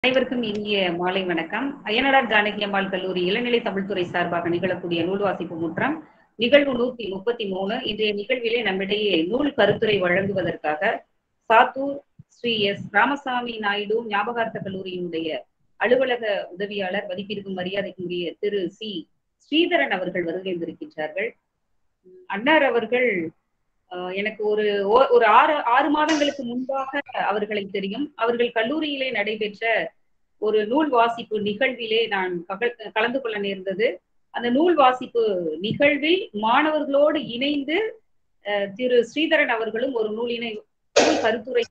அனைவருக்கும் இனிய மாலை வணக்கம் அய்யனடார் ஜானகி அம்மாள் கல்லூரி இளநிலை தமிழ்துறை சார்பாக நிகழக்கூடிய நூல் வாசிப்பு முற்றம் நிகழ்வு நூத்தி முப்பத்தி மூணு இன்றைய நிகழ்விலே நம்மிடையே நூல் கருத்துரை வழங்குவதற்காக சாத்தூர் ஸ்ரீ எஸ் ராமசாமி நாயுடு ஞாபகார்த்த கல்லூரியினுடைய அலுவலக உதவியாளர் மதிப்பிற்கும் மரியாதைக்குரிய திரு சி ஸ்ரீதரன் அவர்கள் வருகின்றிருக்கின்றார்கள் அன்னார் அவர்கள் அஹ், எனக்கு ஒரு ஓ- ஒரு ஆறு ஆறு மாதங்களுக்கு முன்பாக அவர்களை தெரியும் அவர்கள் கல்லூரியிலே நடைபெற்ற ஒரு நூல் வாசிப்பு நிகழ்விலே நான் கக- கலந்து கொள்ள நேர்ந்தது அந்த நூல் வாசிப்பு நிகழ்வில் மாணவர்களோடு இணைந்து அஹ், திரு ஸ்ரீதரன் அவர்களும் ஒரு நூலினை நூல் கருத்துரை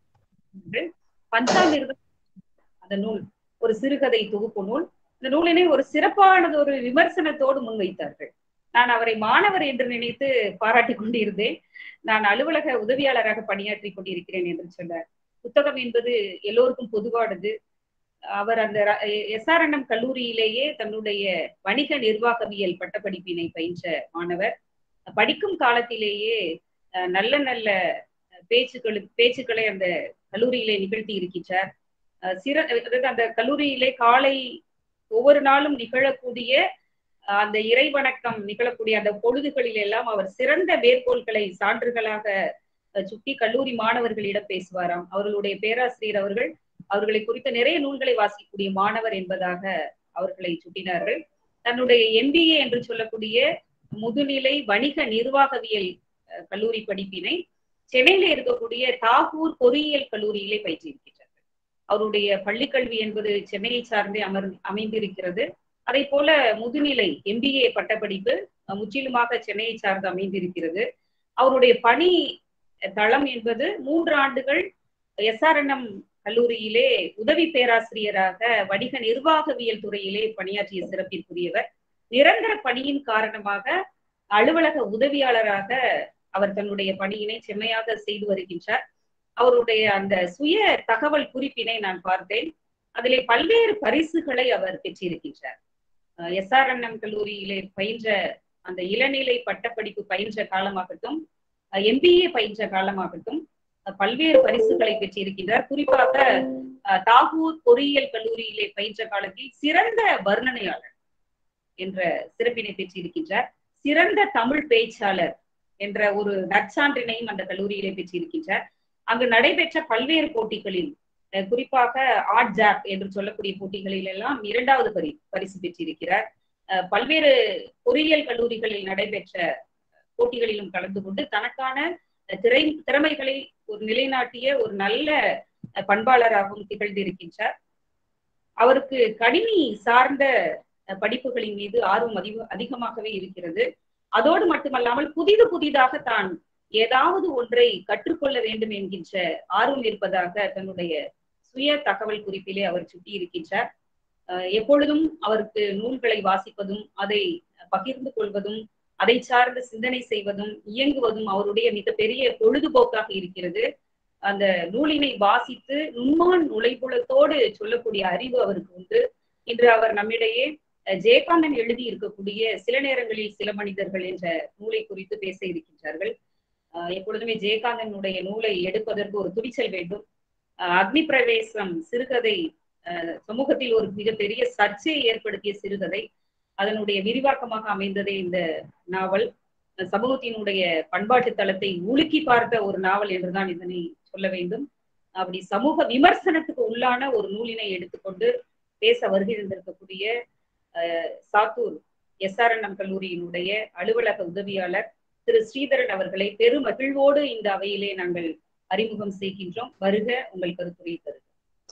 பஞ்சாமிர்தம் அந்த நூல் ஒரு சிறுகதை தொகுப்பு நூல் இந்த நூலினை ஒரு சிறப்பானது ஒரு விமர்சனத்தோடு முன்வைத்தார்கள் நான் அவரை மாணவர் என்று நினைத்து பாராட்டி கொண்டிருந்தேன் நான் அலுவலக உதவியாளராக பணியாற்றி கொண்டிருக்கிறேன் என்று சொன்னார் புத்தகம் என்பது எல்லோருக்கும் பொதுவானது அவர் அந்த எஸ்ஆர்என்எம் கல்லூரியிலேயே தன்னுடைய வணிக நிர்வாகவியல் பட்டப்படிப்பினை பயின்ற மாணவர் படிக்கும் காலத்திலேயே அஹ், நல்ல நல்ல பேச்சுக்களுக்கு பேச்சுக்களை அந்த கல்லூரியிலே நிகழ்த்தி இருக்கின்றார் அஹ், சிற அதாவது அந்த கல்லூரியிலே காலை ஒவ்வொரு நாளும் நிகழக்கூடிய அஹ், அந்த இறை வணக்கம் நிகழக்கூடிய அந்த பொழுதுகளில் எல்லாம் அவர் சிறந்த மேற்கோள்களை சான்றுகளாக அஹ், சுட்டி கல்லூரி மாணவர்களிடம் பேசுவாராம் அவர்களுடைய பேராசிரியர் அவர்கள் அவர்களை குறித்த நிறைய நூல்களை வாசிக்கக்கூடிய மாணவர் என்பதாக அவர்களை சுட்டினார்கள் தன்னுடைய எம்பிஏ என்று சொல்லக்கூடிய முதுநிலை வணிக நிர்வாகவியல் அஹ், கல்லூரி படிப்பினை சென்னையில இருக்கக்கூடிய தாகூர் பொறியியல் கல்லூரியிலே பயிற்றிருக்கிறார்கள் அவருடைய பள்ளிக்கல்வி என்பது சென்னையை சார்ந்தே அமர் அமைந்திருக்கிறது அதே போல முதுநிலை எம்பிஏ பட்டப்படிப்பு அஹ், முற்றிலுமாக சென்னையை சார்ந்து அமைந்திருக்கிறது அவருடைய பணி தளம் என்பது மூன்று ஆண்டுகள் எஸ்ஆர்என்எம் கல்லூரியிலே உதவி பேராசிரியராக வணிக நிர்வாகவியல் துறையிலே பணியாற்றிய சிறப்பிற்குரியவர் நிரந்தர பணியின் காரணமாக அலுவலக உதவியாளராக அவர் தன்னுடைய பணியினை செம்மையாக செய்து வருகின்றார் அவருடைய அந்த சுய தகவல் குறிப்பினை நான் பார்த்தேன் அதிலே பல்வேறு பரிசுகளை அவர் பெற்றிருக்கின்றார் எஸ்ஆர்என்எம் கல்லூரியிலே பயின்ற அந்த இளநிலை பட்டப்படிப்பு பயின்ற காலமாகட்டும் எம்பிஏ பயின்ற காலமாகட்டும் அஹ், பல்வேறு பரிசுகளை பெற்றிருக்கின்றார் குறிப்பாக அஹ், தாகூர் பொறியியல் கல்லூரியிலே பயின்ற காலத்தில் சிறந்த வர்ணனையாளர் என்ற சிறப்பினை பெற்றிருக்கின்றார் சிறந்த தமிழ் பேச்சாளர் என்ற ஒரு நற்சான்றினையும் அந்த கல்லூரியிலே பெற்றிருக்கின்றார் அங்கு நடைபெற்ற பல்வேறு போட்டிகளில் அஹ், குறிப்பாக ஆர்ட் ஜாப் என்று சொல்லக்கூடிய போட்டிகளில் எல்லாம் இரண்டாவது பரி பரிசு பெற்றிருக்கிறார் அஹ், பல்வேறு பொறியியல் கல்லூரிகளில் நடைபெற்ற போட்டிகளிலும் கலந்து கொண்டு தனக்கான அஹ், திரை திறமைகளை ஒரு நிலைநாட்டிய ஒரு நல்ல அஹ், பண்பாளராகவும் திகழ்ந்திருக்கின்றார் அவருக்கு கணினி சார்ந்த அஹ், படிப்புகளின் மீது ஆர்வம் அதிக அதிகமாகவே இருக்கிறது அதோடு மட்டுமல்லாமல் புதிது புதிதாக தான் ஏதாவது ஒன்றை கற்றுக்கொள்ள வேண்டும் என்கின்ற ஆர்வம் இருப்பதாக தன்னுடைய சுய தகவல் குறிப்பிலே அவர் சுட்டி இருக்கின்றார் அஹ், எப்பொழுதும் அவருக்கு நூல்களை வாசிப்பதும் அதை பகிர்ந்து கொள்வதும் அதை சார்ந்து சிந்தனை செய்வதும் இயங்குவதும் அவருடைய மிகப்பெரிய பொழுதுபோக்காக இருக்கிறது அந்த நூலினை வாசித்து நுண்மான் நுழைப்புலத்தோடு சொல்லக்கூடிய அறிவு அவருக்கு உண்டு இன்று அவர் நம்மிடையே அஹ், ஜெயகாந்தன் எழுதி இருக்கக்கூடிய சில நேரங்களில் சில மனிதர்கள் என்ற நூலை குறித்து பேச இருக்கின்றார்கள் அஹ், எப்பொழுதுமே ஜெயகாந்தனுடைய நூலை எடுப்பதற்கு ஒரு துணிச்சல் வேண்டும் அஹ், அக்னி பிரவேசம் சிறுகதை அஹ், சமூகத்தில் ஒரு மிகப்பெரிய சர்ச்சையை ஏற்படுத்திய சிறுகதை அதனுடைய விரிவாக்கமாக அமைந்ததே இந்த நாவல் அஹ், சமூகத்தினுடைய பண்பாட்டு தளத்தை உலுக்கி பார்த்த ஒரு நாவல் என்றுதான் இதனை சொல்ல வேண்டும் அப்படி சமூக விமர்சனத்துக்கு உள்ளான ஒரு நூலினை எடுத்துக்கொண்டு பேச வருகை தந்திருக்கக்கூடிய அஹ், சாத்தூர் எஸ்ஆர்என்எம் கல்லூரியினுடைய அலுவலக உதவியாளர் திரு ஸ்ரீதரன் அவர்களை பெரும் மகிழ்வோடு இந்த அவையிலே நாங்கள் அறிமுகம் செய்கின்றோம் வருக உங்கள் கருத்துரை தருக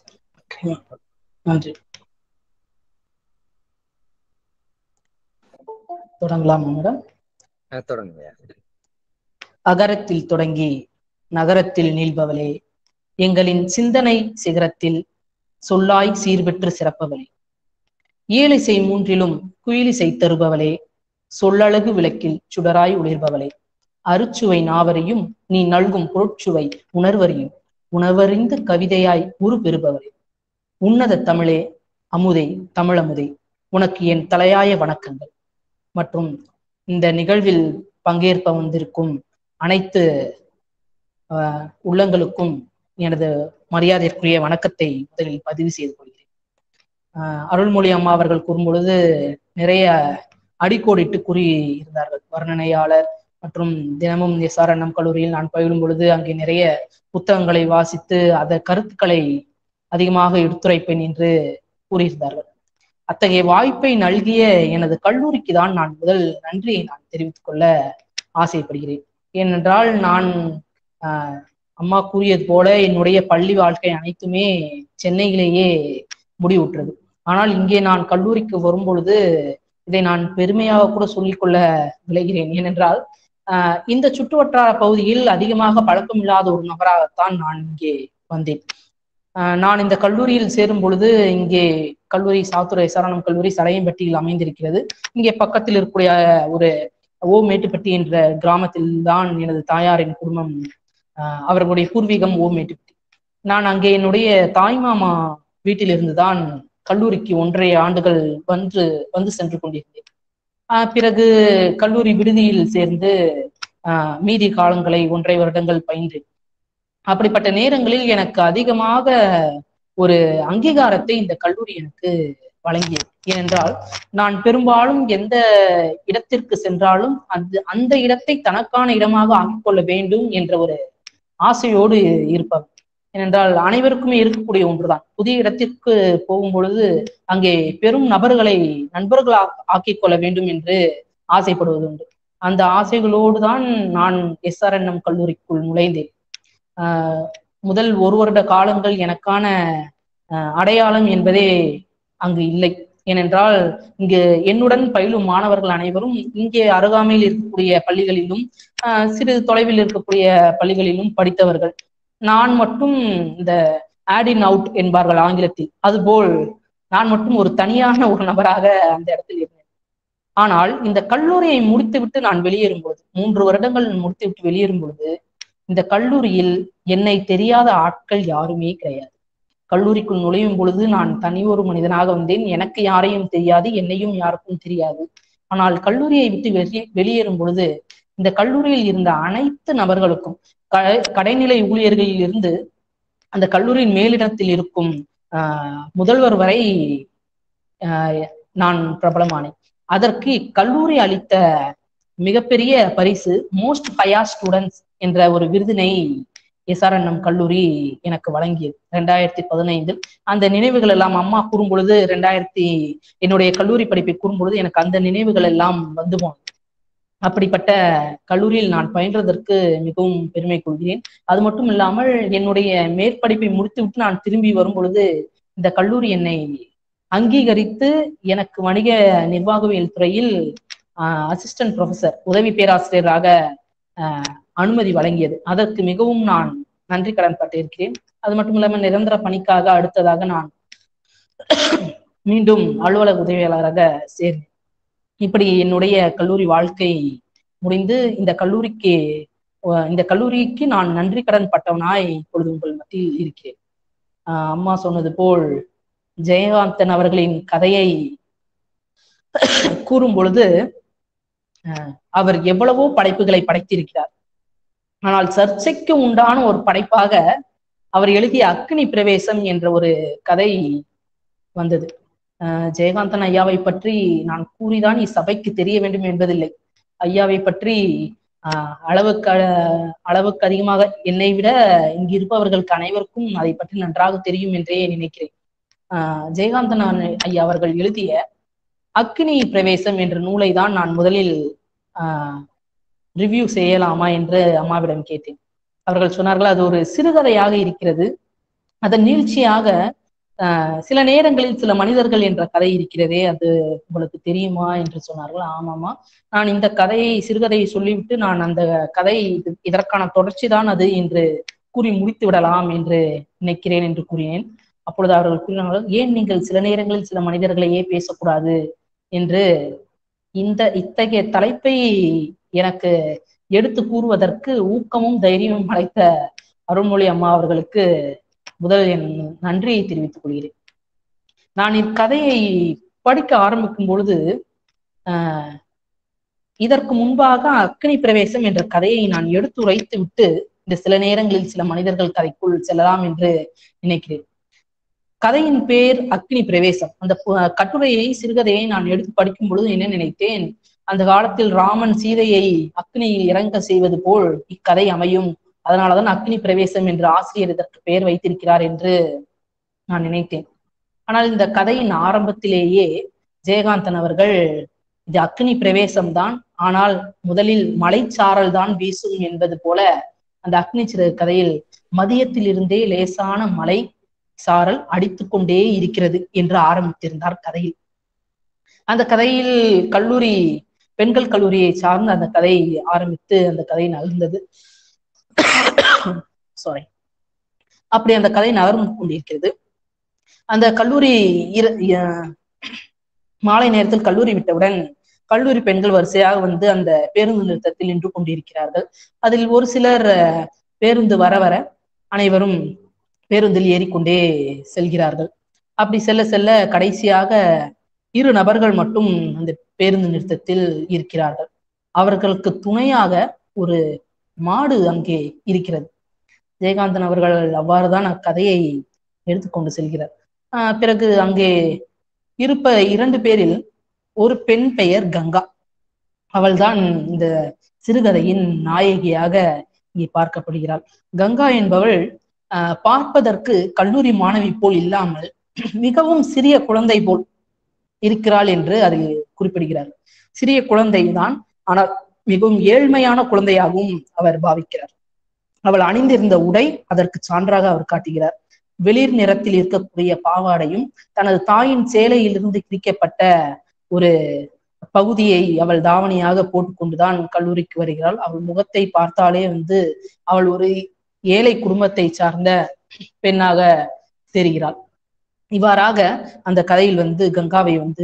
நன்றி தொடங்கலாமா மேடம் ஆ, தொடங்குங்க அகரத்தில் தொடங்கி நகரத்தில் நீள்பவளே எங்களின் சிந்தனை சிகரத்தில் சொல்லாய் சீர்பெற்று சிறப்பவளே ஏழிசை மூன்றிலும் குயிலிசை தருபவளே சொல்லழகு விளக்கில் சுடராய் ஒளிர்பவளே அருச்சுவை நாவரையும் நீ நல்கும் பொருட்சுவை உணர்வறியும் உணவறிந்த கவிதையாய் உரு பெறுபவளே உன்னத தமிழே அமுதே தமிழமுதே உனக்கு என் தலையாய வணக்கங்கள் மற்றும் இந்த நிகழ்வில் பங்கேற்ப வந்திருக்கும் அனைத்து ஆஹ், உள்ளங்களுக்கும் எனது மரியாதைக்குரிய வணக்கத்தை முதலில் பதிவு செய்து கொள்கிறேன் ஆஹ் அருள்மொழி அம்மா அவர்கள் கூறும்பொழுது நிறைய அடிக்கோடிட்டு கூறி இருந்தார்கள் வர்ணனையாளர் மற்றும் தினமும் எஸ்ஆர்என்எம் கல்லூரியில் நான் பயிலும் பொழுது அங்கே நிறைய புத்தகங்களை வாசித்து அத கருத்துக்களை அதிகமாக எடுத்துரைப்பேன் என்று கூறியிருந்தார்கள் அத்தகைய வாய்ப்பை நல்கிய எனது கல்லூரிக்கு தான் நான் முதல் நன்றியை நான் தெரிவித்துக் கொள்ள ஆசைப்படுகிறேன் ஏனென்றால் நான் ஆஹ் அம்மா கூறியது போல என்னுடைய பள்ளி வாழ்க்கை அனைத்துமே சென்னையிலேயே முடிவுற்றது ஆனால் இங்கே நான் கல்லூரிக்கு வரும் பொழுது இதை நான் பெருமையாக கூட சொல்லிக்கொள்ள விளைகிறேன் ஏனென்றால் ஆஹ் இந்த சுற்றுவட்டார பகுதியில் அதிகமாக பழக்கம் இல்லாத ஒரு நபராகத்தான் நான் இங்கே வந்தேன் ஆஹ் நான் இந்த கல்லூரியில் சேரும் பொழுது இங்கே கல்லூரி சாத்துறை எஸ்ஆர்எம் கல்லூரி சடையம்பட்டியில் அமைந்திருக்கிறது இங்கே பக்கத்தில் இருக்கக்கூடிய ஒரு ஓ மேட்டுப்பட்டி என்ற கிராமத்தில் தான் எனது தாயாரின் குடும்பம் ஆஹ் அவர்களுடைய பூர்வீகம் ஓ மேட்டுப்பட்டி நான் அங்கே என்னுடைய தாய்மாமா வீட்டிலிருந்து தான் கல்லூரிக்கு ஒன்றரை ஆண்டுகள் வந்து வந்து சென்று கொண்டிருந்தேன் ஆஹ் பிறகு கல்லூரி விடுதியில் சேர்ந்து ஆஹ் மீதி காலங்களை ஒன்றரை வருடங்கள் பயின்றேன் அப்படிப்பட்ட நேரங்களில் எனக்கு அதிகமாக ஒரு அங்கீகாரத்தை இந்த கல்லூரி எனக்கு வழங்கியது ஏனென்றால் நான் பெரும்பாலும் எந்த இடத்திற்கு சென்றாலும் அந்த அந்த இடத்தை தனக்கான இடமாக ஆக்கிக் கொள்ள வேண்டும் என்ற ஒரு ஆசையோடு இருப்பவர் ஏனென்றால் அனைவருக்குமே இருக்கக்கூடிய ஒன்றுதான் புதிய இடத்திற்கு போகும் பொழுது அங்கே பெரும் நபர்களை நண்பர்களாக ஆக்கிக் கொள்ள வேண்டும் என்று ஆசைப்படுவது உண்டு அந்த ஆசைகளோடு தான் நான் எஸ்ஆர்என்எம் கல்லூரிக்குள் நுழைந்தேன் ஆஹ் முதல் ஒரு வருட காலங்கள் எனக்கான அடையாளம் என்பதே அங்கு இல்லை ஏனென்றால் இங்கு என்னுடன் பயிலும் மாணவர்கள் அனைவரும் இங்கே அருகாமையில் இருக்கக்கூடிய பள்ளிகளிலும் சிறிது தொலைவில் இருக்கக்கூடிய பள்ளிகளிலும் படித்தவர்கள் நான் மட்டும் இந்த ஆட் இன் அவுட் என்பார்கள் ஆங்கிலத்தில் அதுபோல் நான் மட்டும் ஒரு தனியான ஒரு நபராக அந்த இடத்தில் இருந்தேன் ஆனால் இந்த கல்லூரியை முடித்துவிட்டு நான் வெளியேறும் பொழுது மூன்று வருடங்கள் முடித்துவிட்டு வெளியேறும் பொழுது இந்த கல்லூரியில் என்னை தெரியாத ஆட்கள் யாருமே கிடையாது கல்லூரிக்குள் நுழையும் பொழுது நான் தனி ஒரு மனிதனாக வந்தேன் எனக்கு யாரையும் தெரியாது என்னையும் யாருக்கும் தெரியாது ஆனால் கல்லூரியை விட்டு வெளியே வெளியேறும் பொழுது இந்த கல்லூரியில் இருந்த அனைத்து நபர்களுக்கும் கடைநிலை ஊழியர்களில் இருந்து அந்த கல்லூரியின் மேலிடத்தில் இருக்கும் ஆஹ் முதல்வர் வரை ஆஹ் நான் பிரபலமானேன் அதற்கு கல்லூரி அளித்த மிகப்பெரிய பரிசு மோஸ்ட் ஃபயர் ஸ்டூடெண்ட்ஸ் என்ற ஒரு விருதினை எஸ்ஆர்என்எம் கல்லூரி எனக்கு வழங்கியது ரெண்டாயிரத்தி பதினைந்தில் அந்த நினைவுகள் எல்லாம் அம்மா கூறும் பொழுது ரெண்டாயிரத்தி என்னுடைய கல்லூரி படிப்பை கூறும் பொழுது எனக்கு அந்த நினைவுகள் எல்லாம் வந்து போனது அப்படிப்பட்ட கல்லூரியில் நான் பயின்றதற்கு மிகவும் பெருமை கொள்கிறேன் அது மட்டும் இல்லாமல் என்னுடைய மேற்படிப்பை முடித்துவிட்டு நான் திரும்பி வரும் பொழுது இந்த கல்லூரி என்னை அங்கீகரித்து எனக்கு வணிக நிர்வாகவியல் துறையில் அசிஸ்டன்ட் ப்ரொஃபசர் உதவி பேராசிரியராக அனுமதி வழங்கியது அதற்கு மிகவும் நான் நன்றி கடன் பட்டிருக்கிறேன் அது மட்டும் இல்லாமல் நிரந்தர பணிக்காக அடுத்ததாக நான் மீண்டும் அலுவலக உதவியாளராக சேர்ந்தேன் இப்படி என்னுடைய கல்லூரி வாழ்க்கை முடிந்து இந்த கல்லூரிக்கு இந்த கல்லூரிக்கு நான் நன்றி கடன் பட்டவனாய் இப்பொழுது உங்கள் மத்தியில் இருக்கிறேன் அம்மா சொன்னது போல் ஜெயகாந்தன் அவர்களின் கதையை கூறும் பொழுது அவர் எவ்வளவோ படைப்புகளை படைத்திருக்கிறார் ஆனால் சர்ச்சைக்கு உண்டான ஒரு படைப்பாக அவர் எழுதிய அக்னி பிரவேசம் என்ற ஒரு கதை வந்தது ஜெயகாந்தன் ஐயாவை பற்றி நான் கூறிதான் இச்சபைக்கு தெரிய வேண்டும் என்பதில்லை ஐயாவை பற்றி ஆஹ் அளவுக்கு அளவுக்கு அதிகமாக என்னை விட இங்கு இருப்பவர்களுக்கு அனைவருக்கும் அதை பற்றி நன்றாக தெரியும் என்றே நினைக்கிறேன் ஆஹ் ஜெயகாந்தன் ஐயா அவர்கள் எழுதிய அக்னி பிரவேசம் என்ற நூலை தான் நான் முதலில் ஆஹ் ரிவ்யூ செய்யலாமா என்று அம்மாவிடம் கேட்டேன் அவர்கள் சொன்னார்கள் அது ஒரு சிறுகதையாக இருக்கிறது அதன் நீழ்ச்சியாக ஆஹ் சில நேரங்களில் சில மனிதர்கள் என்ற கதை இருக்கிறதே அது உங்களுக்கு தெரியுமா என்று சொன்னார்கள் ஆமாமா நான் இந்த கதையை சிறுகதையை சொல்லிவிட்டு நான் அந்த கதை இதற்கான தொடர்ச்சி தான் அது என்று கூறி முடித்து விடலாம் என்று நினைக்கிறேன் என்று கூறினேன் அப்பொழுது அவர்கள் கூறினார்கள் ஏன் நீங்கள் சில நேரங்களில் சில மனிதர்களையே பேசக்கூடாது என்று இந்த இத்தகைய தலைப்பை எனக்கு எடுத்து கூறுவதற்கு ஊக்கமும் தைரியமும் அளித்த அருள்மொழி அம்மா அவர்களுக்கு முதல் என் நன்றியை தெரிவித்துக் கொள்கிறேன் நான் இக்கதையை படிக்க ஆரம்பிக்கும் பொழுது ஆஹ் இதற்கு முன்பாக அக்னி பிரவேசம் என்ற கதையை நான் எடுத்து உரைத்து விட்டு இந்த சில நேரங்களில் சில மனிதர்கள் கதைக்குள் செல்லலாம் என்று நினைக்கிறேன் கதையின் பேர் அக்னி பிரவேசம் அந்த பு- கட்டுரையை சிறுகதையை நான் எடுத்து படிக்கும் பொழுது என்ன நினைத்தேன் அந்த காலத்தில் ராமன் சீதையை அக்னியில் இறங்க செய்வது போல் இக்கதை அமையும் அதனாலதான் அக்னி பிரவேசம் என்று ஆசிரியர் இதற்கு பெயர் வைத்திருக்கிறார் என்று நான் நினைத்தேன் ஆனால் இந்த கதையின் ஆரம்பத்திலேயே ஜெயகாந்தன் அவர்கள் இது அக்னி பிரவேசம் தான் ஆனால் முதலில் மலைச்சாரல் தான் வீசும் என்பது போல அந்த அக்னி சிறு கதையில் மதியத்தில் இருந்தே லேசான மலை சாரல் அடித்துக்கொண்டே இருக்கிறது என்று ஆரம்பித்திருந்தார் கதையில் அந்த கதையில் கல்லூரி பெண்கள் கல்லூரியை சார்ந்து அந்த கதை ஆரம்பித்து அந்த கதை நகர்ந்தது சாரி அப்படி அந்த கதை நகர்ந்து கொண்டிருக்கிறது அந்த கல்லூரி இர- அஹ் மாலை நேரத்தில் கல்லூரி விட்டவுடன் கல்லூரி பெண்கள் வரிசையாக வந்து அந்த பேருந்து நிறுத்தத்தில் நின்று கொண்டிருக்கிறார்கள் அதில் ஒரு சிலர் அஹ், பேருந்து வர வர அனைவரும் பேருந்தில் ஏறிக்கொண்டே செல்கிறார்கள் அப்படி செல்ல செல்ல கடைசியாக இரு நபர்கள் மட்டும் அந்த பேருந்து நிறுத்தத்தில் இருக்கிறார்கள் அவர்களுக்கு துணையாக ஒரு மாடு அங்கே இருக்கிறது ஜெயகாந்தன் அவர்கள் அவ்வாறுதான் அக்கதையை எடுத்துக்கொண்டு செல்கிறார் ஆஹ் பிறகு அங்கே இருப்ப இரண்டு பேரில் ஒரு பெண் பெயர் கங்கா அவள்தான் இந்த சிறுகதையின் நாயகியாக இங்கே பார்க்கப்படுகிறாள் கங்கா என்பவள் ஆஹ் பார்ப்பதற்கு கல்லூரி மாணவி போல் இல்லாமல் மிகவும் சிறிய குழந்தை போல் இருக்கிறாள் என்று அதில் குறிப்பிடுகிறார் சிறிய குழந்தைதான் ஆனால் மிகவும் ஏழ்மையான குழந்தையாகவும் அவர் பாவிக்கிறார் அவள் அணிந்திருந்த உடை அதற்கு சான்றாக அவர் காட்டுகிறார் வெளிர் நிறத்தில் இருக்கக்கூடிய பாவாடையும் தனது தாயின் சேலையிலிருந்து கிழிக்கப்பட்ட ஒரு பகுதியை அவள் தாவணியாக போட்டுக்கொண்டுதான் கல்லூரிக்கு வருகிறாள் அவள் முகத்தை பார்த்தாலே வந்து அவள் ஒரு ஏழை குடும்பத்தை சார்ந்த பெண்ணாக தெரிகிறாள் இவ்வாறாக அந்த கதையில் வந்து கங்காவை வந்து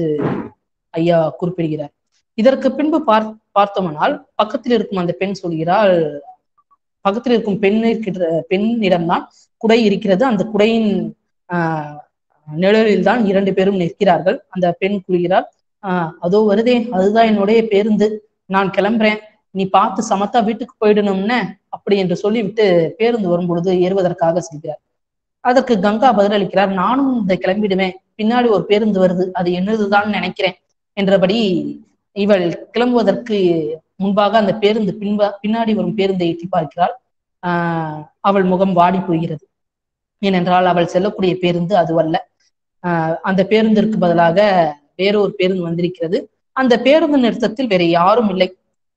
ஐயா குறிப்பிடுகிறார் இதற்கு பின்பு பார் பார்த்தோமானால் பக்கத்தில் இருக்கும் அந்த பெண் சொல்கிறாள் பக்கத்தில் இருக்கும் பெண்ணிற்கிற பெண்ணிடம்தான் குடை இருக்கிறது அந்த குடையின் ஆஹ் நிழலில் தான் இரண்டு பேரும் நிற்கிறார்கள் அந்த பெண் கூறுகிறாள் ஆஹ் அதோ வருதே அதுதான் என்னுடைய பேருந்து நான் கிளம்புறேன் நீ பார்த்து சமத்தா வீட்டுக்கு போயிடணும்னு அப்படி என்று சொல்லிவிட்டு பேருந்து வரும் பொழுது ஏறுவதற்காக செல்கிறார் அதற்கு கங்கா பதிலளிக்கிறார் நானும் இந்த கிளம்பிடுவேன் பின்னாடி ஒரு பேருந்து வருது அது என்னதுதான் நினைக்கிறேன் என்றபடி இவள் கிளம்புவதற்கு முன்பாக அந்த பேருந்து பின்பா பின்னாடி வரும் பேருந்தை எட்டி பார்க்கிறாள் ஆஹ் அவள் முகம் வாடி போகிறது ஏனென்றால் அவள் செல்லக்கூடிய பேருந்து அதுவல்ல ஆஹ் அந்த பேருந்திற்கு பதிலாக வேறொரு பேருந்து வந்திருக்கிறது அந்த பேருந்து நிறுத்தத்தில் வேற யாரும் இல்லை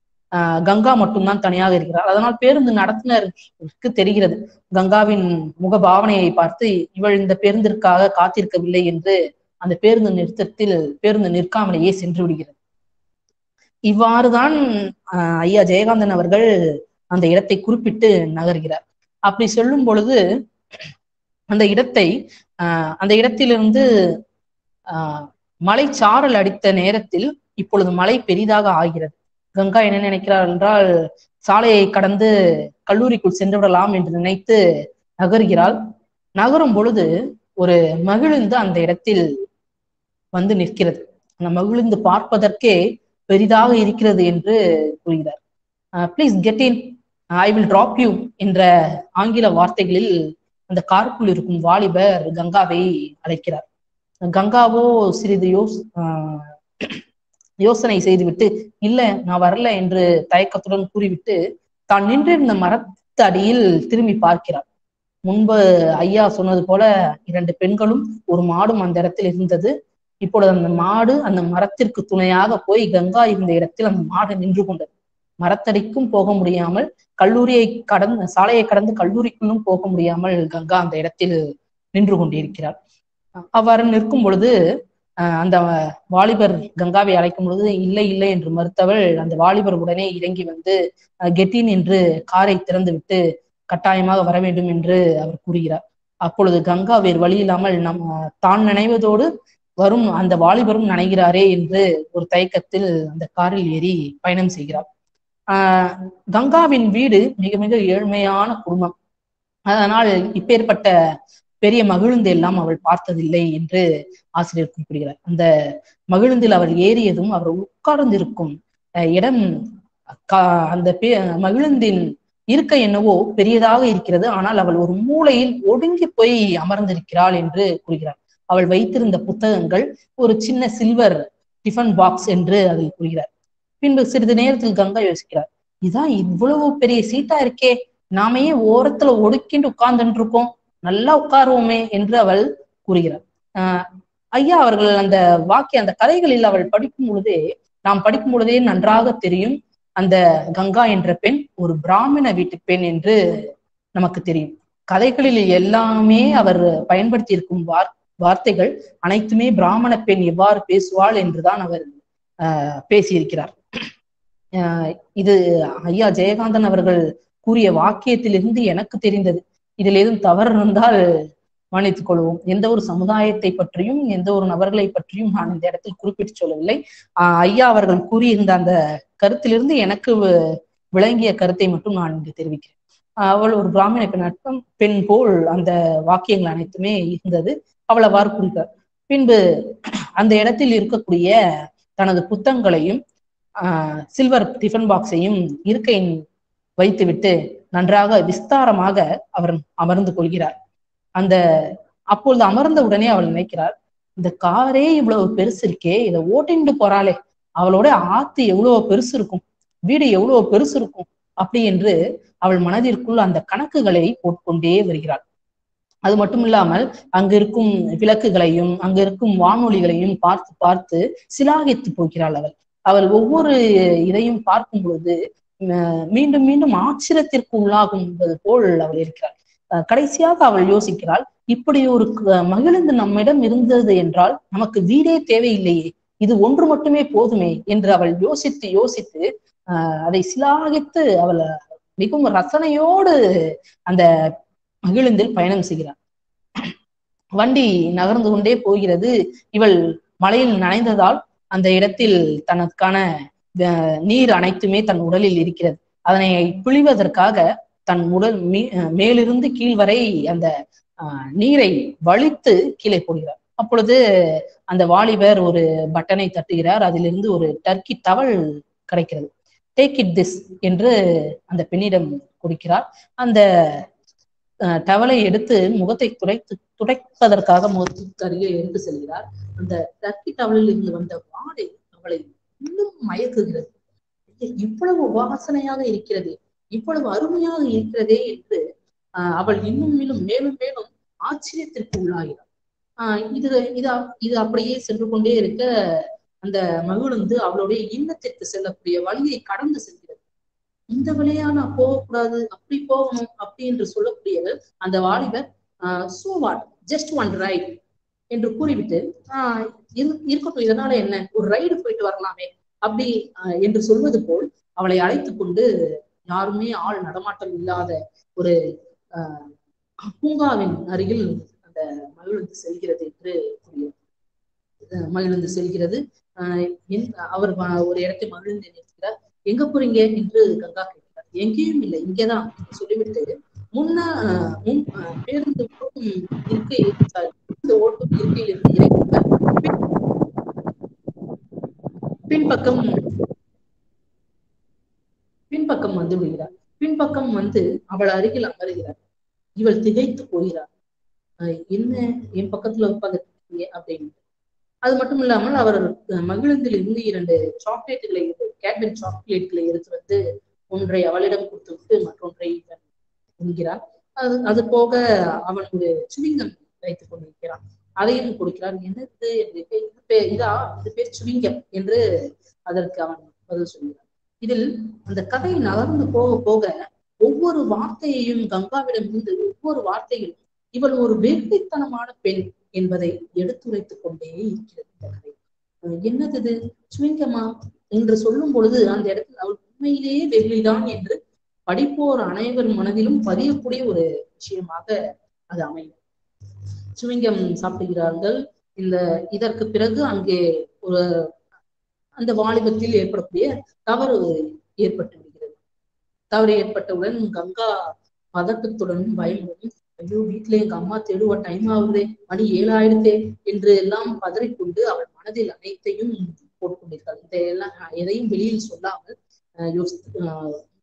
ஆஹ் கங்கா மட்டும்தான் தனியாக இருக்கிறார் அதனால் பேருந்து நடத்துனருக்கு தெரிகிறது கங்காவின் முக பாவனையை பார்த்து இவள் இந்த பேருந்திற்காக காத்திருக்கவில்லை என்று அந்த பேருந்து நிறுத்தத்தில் பேருந்து நிற்காமலேயே சென்று விடுகிறது இவ்வாறுதான் ஆஹ் ஐயா ஜெயகாந்தன் அவர்கள் அந்த இடத்தை குறிப்பிட்டு நகர்கிறார் அப்படி சொல்லும் பொழுது அந்த இடத்தை ஆஹ் அந்த இடத்திலிருந்து ஆஹ் மலை சாரல் அடித்த நேரத்தில் இப்பொழுது மழை பெரிதாக ஆகிறது கங்கா என்ன நினைக்கிறார் என்றால் சாலையை கடந்து கல்லூரிக்குள் சென்று விடலாம் என்று நினைத்து நகர்கிறாள் நகரும் பொழுது ஒரு மகிழுந்து அந்த இடத்தில் வந்து நிற்கிறது அந்த மகிழுந்து பார்ப்பதற்கே பெரிதாக இருக்கிறது என்று கூறுகிறார் please get in I will drop you என்ற ஆங்கில வார்த்தைகளில் அந்த காருக்குள் இருக்கும் வாலிபர் கங்காவை அழைக்கிறார் கங்காவோ சிறிது யோஸ் ஆஹ் யோசனை செய்துவிட்டு இல்ல நான் வரல என்று தயக்கத்துடன் கூறிவிட்டு தான் நின்றிருந்த மரத்து அடியில் திரும்பி பார்க்கிறார் முன்பு ஐயா சொன்னது போல இரண்டு பெண்களும் ஒரு மாடும் அந்த இடத்தில் இருந்தது இப்பொழுது அந்த மாடு அந்த மரத்திற்கு துணையாக போய் கங்கா இருந்த இடத்தில் அந்த மாடு நின்று கொண்டது மரத்தடிக்கும் போக முடியாமல் கல்லூரியை கடந்து சாலையை கடந்து கல்லூரிக்குள்ளும் போக முடியாமல் கங்கா அந்த இடத்தில் நின்று கொண்டிருக்கிறார் அவ்வாறு நிற்கும் பொழுது அஹ் அந்த வாலிபர் கங்காவை அழைக்கும் பொழுது இல்லை இல்லை என்று மறுத்தவள் அந்த வாலிபர் உடனே இறங்கி வந்து கெட்டின் என்று காரை திறந்து விட்டு கட்டாயமாக வர வேண்டும் என்று அவர் கூறுகிறார் அப்பொழுது கங்கா வேறு வழி இல்லாமல் நம் தான் நினைவதோடு வரும் அந்த வாலிபரும் நனைகிறாரே என்று ஒரு தயக்கத்தில் அந்த காரில் ஏறி பயணம் செய்கிறார் ஆஹ் கங்காவின் வீடு மிக மிக ஏழ்மையான குடும்பம் அதனால் இப்பேற்பட்ட பெரிய மகிழுந்து எல்லாம் அவள் பார்த்ததில்லை என்று ஆசிரியர் குறிப்பிடுகிறார் அந்த மகிழுந்தில் அவள் ஏறியதும் அவர் உட்கார்ந்திருக்கும் இடம் அந்த மகிழுந்தின் இருக்கை என்னவோ பெரியதாக இருக்கிறது ஆனால் அவள் ஒரு மூலையில் ஒடுங்கி போய் அமர்ந்திருக்கிறாள் என்று கூறுகிறார் அவள் வைத்திருந்த புத்தகங்கள் ஒரு சின்ன சில்வர் டிஃபன் பாக்ஸ் என்று அதில் கூறுகிறார் பின்பு சிறிது நேரத்தில் கங்கா யோசிக்கிறார் இதான் இவ்வளவு பெரிய சீட்டா இருக்கே நாமே ஓரத்துல ஒடுக்கிண்டு உட்கார்ந்துட்டு இருக்கோம் நல்லா உட்காருவோமே என்று அவள் கூறுகிறார் ஆஹ் ஐயா அவர்கள் அந்த வாக்கிய அந்த கதைகளில் அவள் படிக்கும் பொழுதே நாம் படிக்கும் பொழுதே நன்றாக தெரியும் அந்த கங்கா என்ற பெண் ஒரு பிராமண வீட்டு பெண் என்று நமக்கு தெரியும் கதைகளில் எல்லாமே அவர் பயன்படுத்தி இருக்கும் வார் வார்த்தைகள் அனைத்துமே பிராமண பெண் எவ்வாறு பேசுவாள் என்றுதான் அவர் ஆஹ் பேசியிருக்கிறார் ஆஹ் இது ஐயா ஜெயகாந்தன் அவர்கள் கூறிய வாக்கியத்திலிருந்து எனக்கு தெரிந்தது இதில் ஏதும் தவறு இருந்தால் மன்னித்துக் கொள்வோம் எந்த ஒரு சமுதாயத்தை பற்றியும் எந்த ஒரு நபர்களை பற்றியும் நான் இந்த இடத்தில் குறிப்பிட்டு சொல்லவில்லை ஆஹ் ஐயா அவர்கள் கூறியிருந்த அந்த கருத்திலிருந்து எனக்கு விளங்கிய கருத்தை மட்டும் நான் இங்கு தெரிவிக்கிறேன் அவள் ஒரு பிராமண பெண் அர்த்தம் பெண் போல் அந்த வாக்கியங்கள் அனைத்துமே இருந்தது அவள் அவ்வாறு குறித்தார் பின்பு அந்த இடத்தில் இருக்கக்கூடிய தனது புத்தகங்களையும் ஆஹ் சில்வர் டிஃபன் பாக்ஸையும் இருக்கையின் வைத்துவிட்டு நன்றாக விஸ்தாரமாக அவர் அமர்ந்து கொள்கிறார் அந்த அப்பொழுது அமர்ந்த உடனே அவள் நினைக்கிறார் இந்த காரே இவ்வளவு பெருசு இருக்கே இதை ஓட்டிண்டு போறாளே அவளோட ஆத்து எவ்வளவு பெருசு இருக்கும் வீடு எவ்வளவு பெருசு இருக்கும் அப்படி என்று அவள் மனதிற்குள் அந்த கணக்குகளை போட்டுக்கொண்டே வருகிறாள் அது மட்டும் இல்லாமல் அங்க இருக்கும் விளக்குகளையும் அங்க இருக்கும் வானொலிகளையும் பார்த்து பார்த்து சிலாகித்து போகிறாள் அவள் அவள் ஒவ்வொரு இதையும் பார்க்கும் பொழுது மீண்டும் மீண்டும் ஆச்சரியத்திற்கு உள்ளாகும் போல் அவள் இருக்கிறாள் கடைசியாக அவள் யோசிக்கிறாள் இப்படி ஒரு மகிழ்ந்து நம்மிடம் இருந்தது என்றால் நமக்கு வீடே தேவையில்லையே இது ஒன்று மட்டுமே போதுமே என்று அவள் யோசித்து யோசித்து ஆஹ் அதை சிலாகித்து அவள் மிகவும் ரசனையோடு அந்த மகிழுந்தில் பயணம் செய்கிறார் வண்டி நகர்ந்து கொண்டே போகிறது இவள் மலையில் நனைந்ததால் அந்த இடத்தில் தனக்கான நீர் அனைத்துமே தன் உடலில் இருக்கிறது அதனை பிழிவதற்காக தன் உடல் மீ மேலிருந்து கீழ் வரை அந்த நீரை வலித்து கீழே போடுகிறார் அப்பொழுது அந்த வாலிபர் ஒரு பட்டனை தட்டுகிறார் அதிலிருந்து ஒரு டர்க்கி டவல் கிடைக்கிறது டேக் இட் திஸ் என்று அந்த பெண்ணிடம் கொடுக்கிறார் அந்த டவலை எடுத்து முகத்தை துடைத்து துடைப்பதற்காக முகத்துக்கு அருகே எடுத்து செல்கிறார் அந்த டர்க்கி டவலில் இருந்து வந்த வாடை அவளை இன்னும் மயக்குகிறது இவ்வளவு வாசனையாக இருக்கிறது இவ்வளவு அருமையாக இருக்கிறதே என்று ஆஹ் அவள் இன்னும் மேலும் மேலும் மேலும் ஆச்சரியத்திற்கு உள்ளாகிறார் ஆஹ் இது இது இது அப்படியே சென்று கொண்டே இருக்க அந்த மகிழ்ந்து அவளுடைய இன்னத்திற்கு செல்லக்கூடிய வழியை கடந்து செல்கிறது இந்த வழியா நான் போகக்கூடாது அப்படி போகணும் அப்படி என்று சொல்லக்கூடியவர் அந்த வாலிபர் ah so what just one right என்று கூறிவிட்டு ஆஹ் இருக்கட்டும் இதனால என்ன ஒரு ரைடு போயிட்டு வரலாமே அப்படி என்று சொல்வது போல் அவளை அழைத்து கொண்டு யாருமே ஆள் நடமாட்டம் இல்லாத ஒரு ஆஹ் பூங்காவின் அருகில் அந்த மகிழ்ந்து செல்கிறது என்று கூறியது மகிழ்ந்து செல்கிறது ஆஹ் அவர் ஒரு இடத்தை மகிழ்ந்து நிற்கிறார் எங்க போறீங்க என்று கங்கா கேட்கிறார் எங்கேயும் இல்லை இங்கேதான் சொல்லிவிட்டு முன்ன முன் பேருந்து ஓட்டும் இருக்கை இந்த ஓட்டும் இருக்கையில் இருந்து இறங்கினார் பின்பக்கம் பின்பக்கம் வந்து விடுகிறார் பின்பக்கம் வந்து அவள் அருகில் அமருகிறார் இவள் திகைத்து போகிறார் என்ன என் பக்கத்துல உட்காந்துட்டு அப்படின்னு அது மட்டும் இல்லாமல் அவர் மகிழ்ந்தில் இருந்து இரண்டு சாக்லேட்டுகளை கேட்பரி சாக்லேட்களை எடுத்து வந்து ஒன்றை அவளிடம் கொடுத்து விட்டு மற்றொன்றை என்கிறார் அது அது போக அவன் ஒரு சுவிங்கம் வைத்துக் கொண்டிருக்கிறான் அதையும் கொடுக்கிறார் என்னது என்று இது பேர் இதா இது பேர் சுவிங்கம் என்று அதற்கு அவன் பதில் சொல்கிறான் இதில் அந்த கதை நகர்ந்து போக போக ஒவ்வொரு வார்த்தையையும் கங்காவிடம் இருந்து ஒவ்வொரு வார்த்தையிலும் இவள் ஒரு வேட்டைத்தனமான பெண் என்பதை எடுத்துரைத்துக் கொண்டே இருக்கிறது இந்த கதை என்னது இது சுவிங்கமா என்று சொல்லும் பொழுது அந்த இடத்தில் அவள் உண்மையிலேயே வெகுளிதான் என்று படிப்போர் அனைவர் மனதிலும் பதியக்கூடிய ஒரு விஷயமாக அது அமையும் சுவிங்கம் சாப்பிடுகிறார்கள் இந்த இதற்கு பிறகு அங்கே ஒரு அந்த வாலிபத்தில் ஏற்படக்கூடிய தவறு ஏற்பட்டு விடுகிறது தவறு ஏற்பட்டவுடன் கங்கா பதட்டத்துடனும் பயமுடனும் ஐயோ வீட்டுல எங்க அம்மா தேடுவ டைம் ஆகுதே மணி ஏழாயிரத்தே என்று எல்லாம் பதறிக்கொண்டு அவள் மனதில் அனைத்தையும் போட்டுக்கொண்டிருக்காள் இந்த எல்லாம் எதையும் வெளியில் சொல்லாமல் யோசி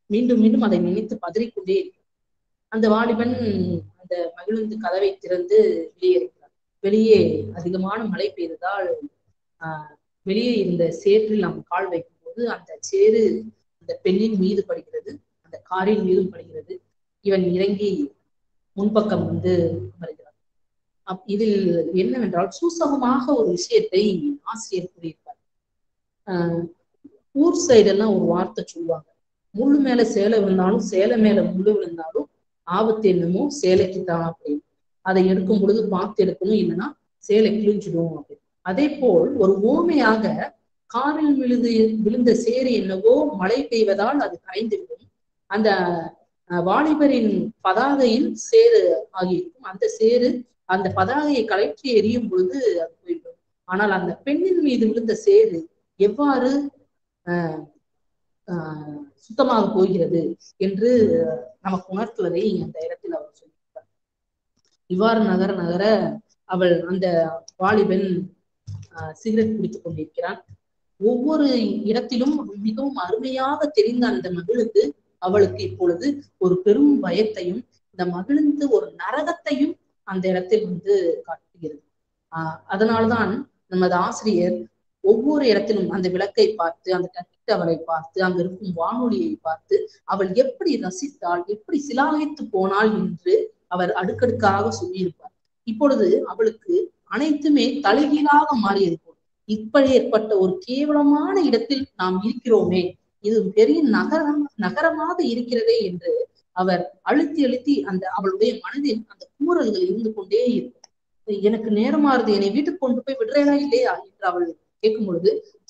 மீண்டும் மீண்டும் அதை நினைத்து பதறிக்கொண்டே இருக்கிறார் அந்த வாலிபன் அந்த மகிழ்ந்து கதவை திறந்து வெளியே இருக்கிறார் வெளியே அதிகமான மழை பெய்ததால் ஆஹ் வெளியே இருந்த சேற்றில் நாம் கால் வைக்கும் போது அந்த சேறு அந்த பெண்ணின் மீது படுகிறது அந்த காரின் மீதும் படுகிறது இவன் இறங்கி முன்பக்கம் வந்து வருகிறார் அப் இதில் என்னவென்றால் சூசகமாக ஒரு விஷயத்தை ஆசிரியர் கூறியிருப்பார் ஆஹ் ஊர் சைடெல்லாம் ஒரு வார்த்தை சொல்லுவாங்க முள்ளு மேல சேலை விழுந்தாலும் சேலை மேல முள்ளு விழுந்தாலும் ஆபத்து என்னமோ சேலைக்கு தான் அப்படின்னு அதை எடுக்கும் பொழுது பார்த்து எடுக்கணும் இல்லைன்னா சேலை கிழிஞ்சிடும் அப்படின்னு அதே போல் ஒரு ஓமையாக காரில் விழுது விழுந்த சேறு என்னவோ மழை பெய்வதால் அது கரைந்து விடும் அந்த வாலிபரின் பதாகையில் சேறு ஆகியிருக்கும் அந்த சேறு அந்த பதாகையை கலற்றி எரியும் பொழுது அது போய்விடும் ஆனால் அந்த பெண்ணின் மீது விழுந்த சேறு எவ்வாறு ஆஹ் ஆஹ் சுத்தமாக போகிறது என்று நமக்கு உணர்த்துவதை அந்த இடத்தில் அவர் சொல்லியிருப்பார் இவ்வாறு நகர நகர அவள் அந்த வாலிபன் சிகரெட் குடித்துக் கொண்டிருக்கிறான் ஒவ்வொரு இடத்திலும் மிகவும் அருமையாக தெரிந்த அந்த மகளுக்கு அவளுக்கு இப்பொழுது ஒரு பெரும் பயத்தையும் இந்த மகிழ்ந்து ஒரு நரகத்தையும் அந்த இடத்தில் வந்து காட்டுகிறது ஆஹ் அதனால்தான் நமது ஆசிரியர் ஒவ்வொரு இடத்திலும் அந்த விளக்கை பார்த்து அந்த கட்டிட்ட அவளை பார்த்து அங்க இருக்கும் வானொலியை பார்த்து அவள் எப்படி ரசித்தாள் எப்படி சிலாகித்து போனாள் என்று அவர் அடுக்கடுக்காக சொல்லியிருப்பார் இப்பொழுது அவளுக்கு அனைத்துமே தலைகீழாக மாறியது போல் இப்படி ஏற்பட்ட ஒரு கேவலமான இடத்தில் நாம் இருக்கிறோமே இது பெரிய நகரம் நகரமாக இருக்கிறதே என்று அவர் அழுத்தி அழுத்தி அந்த அவளுடைய மனதில் அந்த கூறல்கள் இருந்து கொண்டே இருக்கும் எனக்கு நேரமாறுது என்னை வீட்டுக்கு கொண்டு போய் விடுறேனா இல்லையா என்று அவள் கேட்கும் பொழுது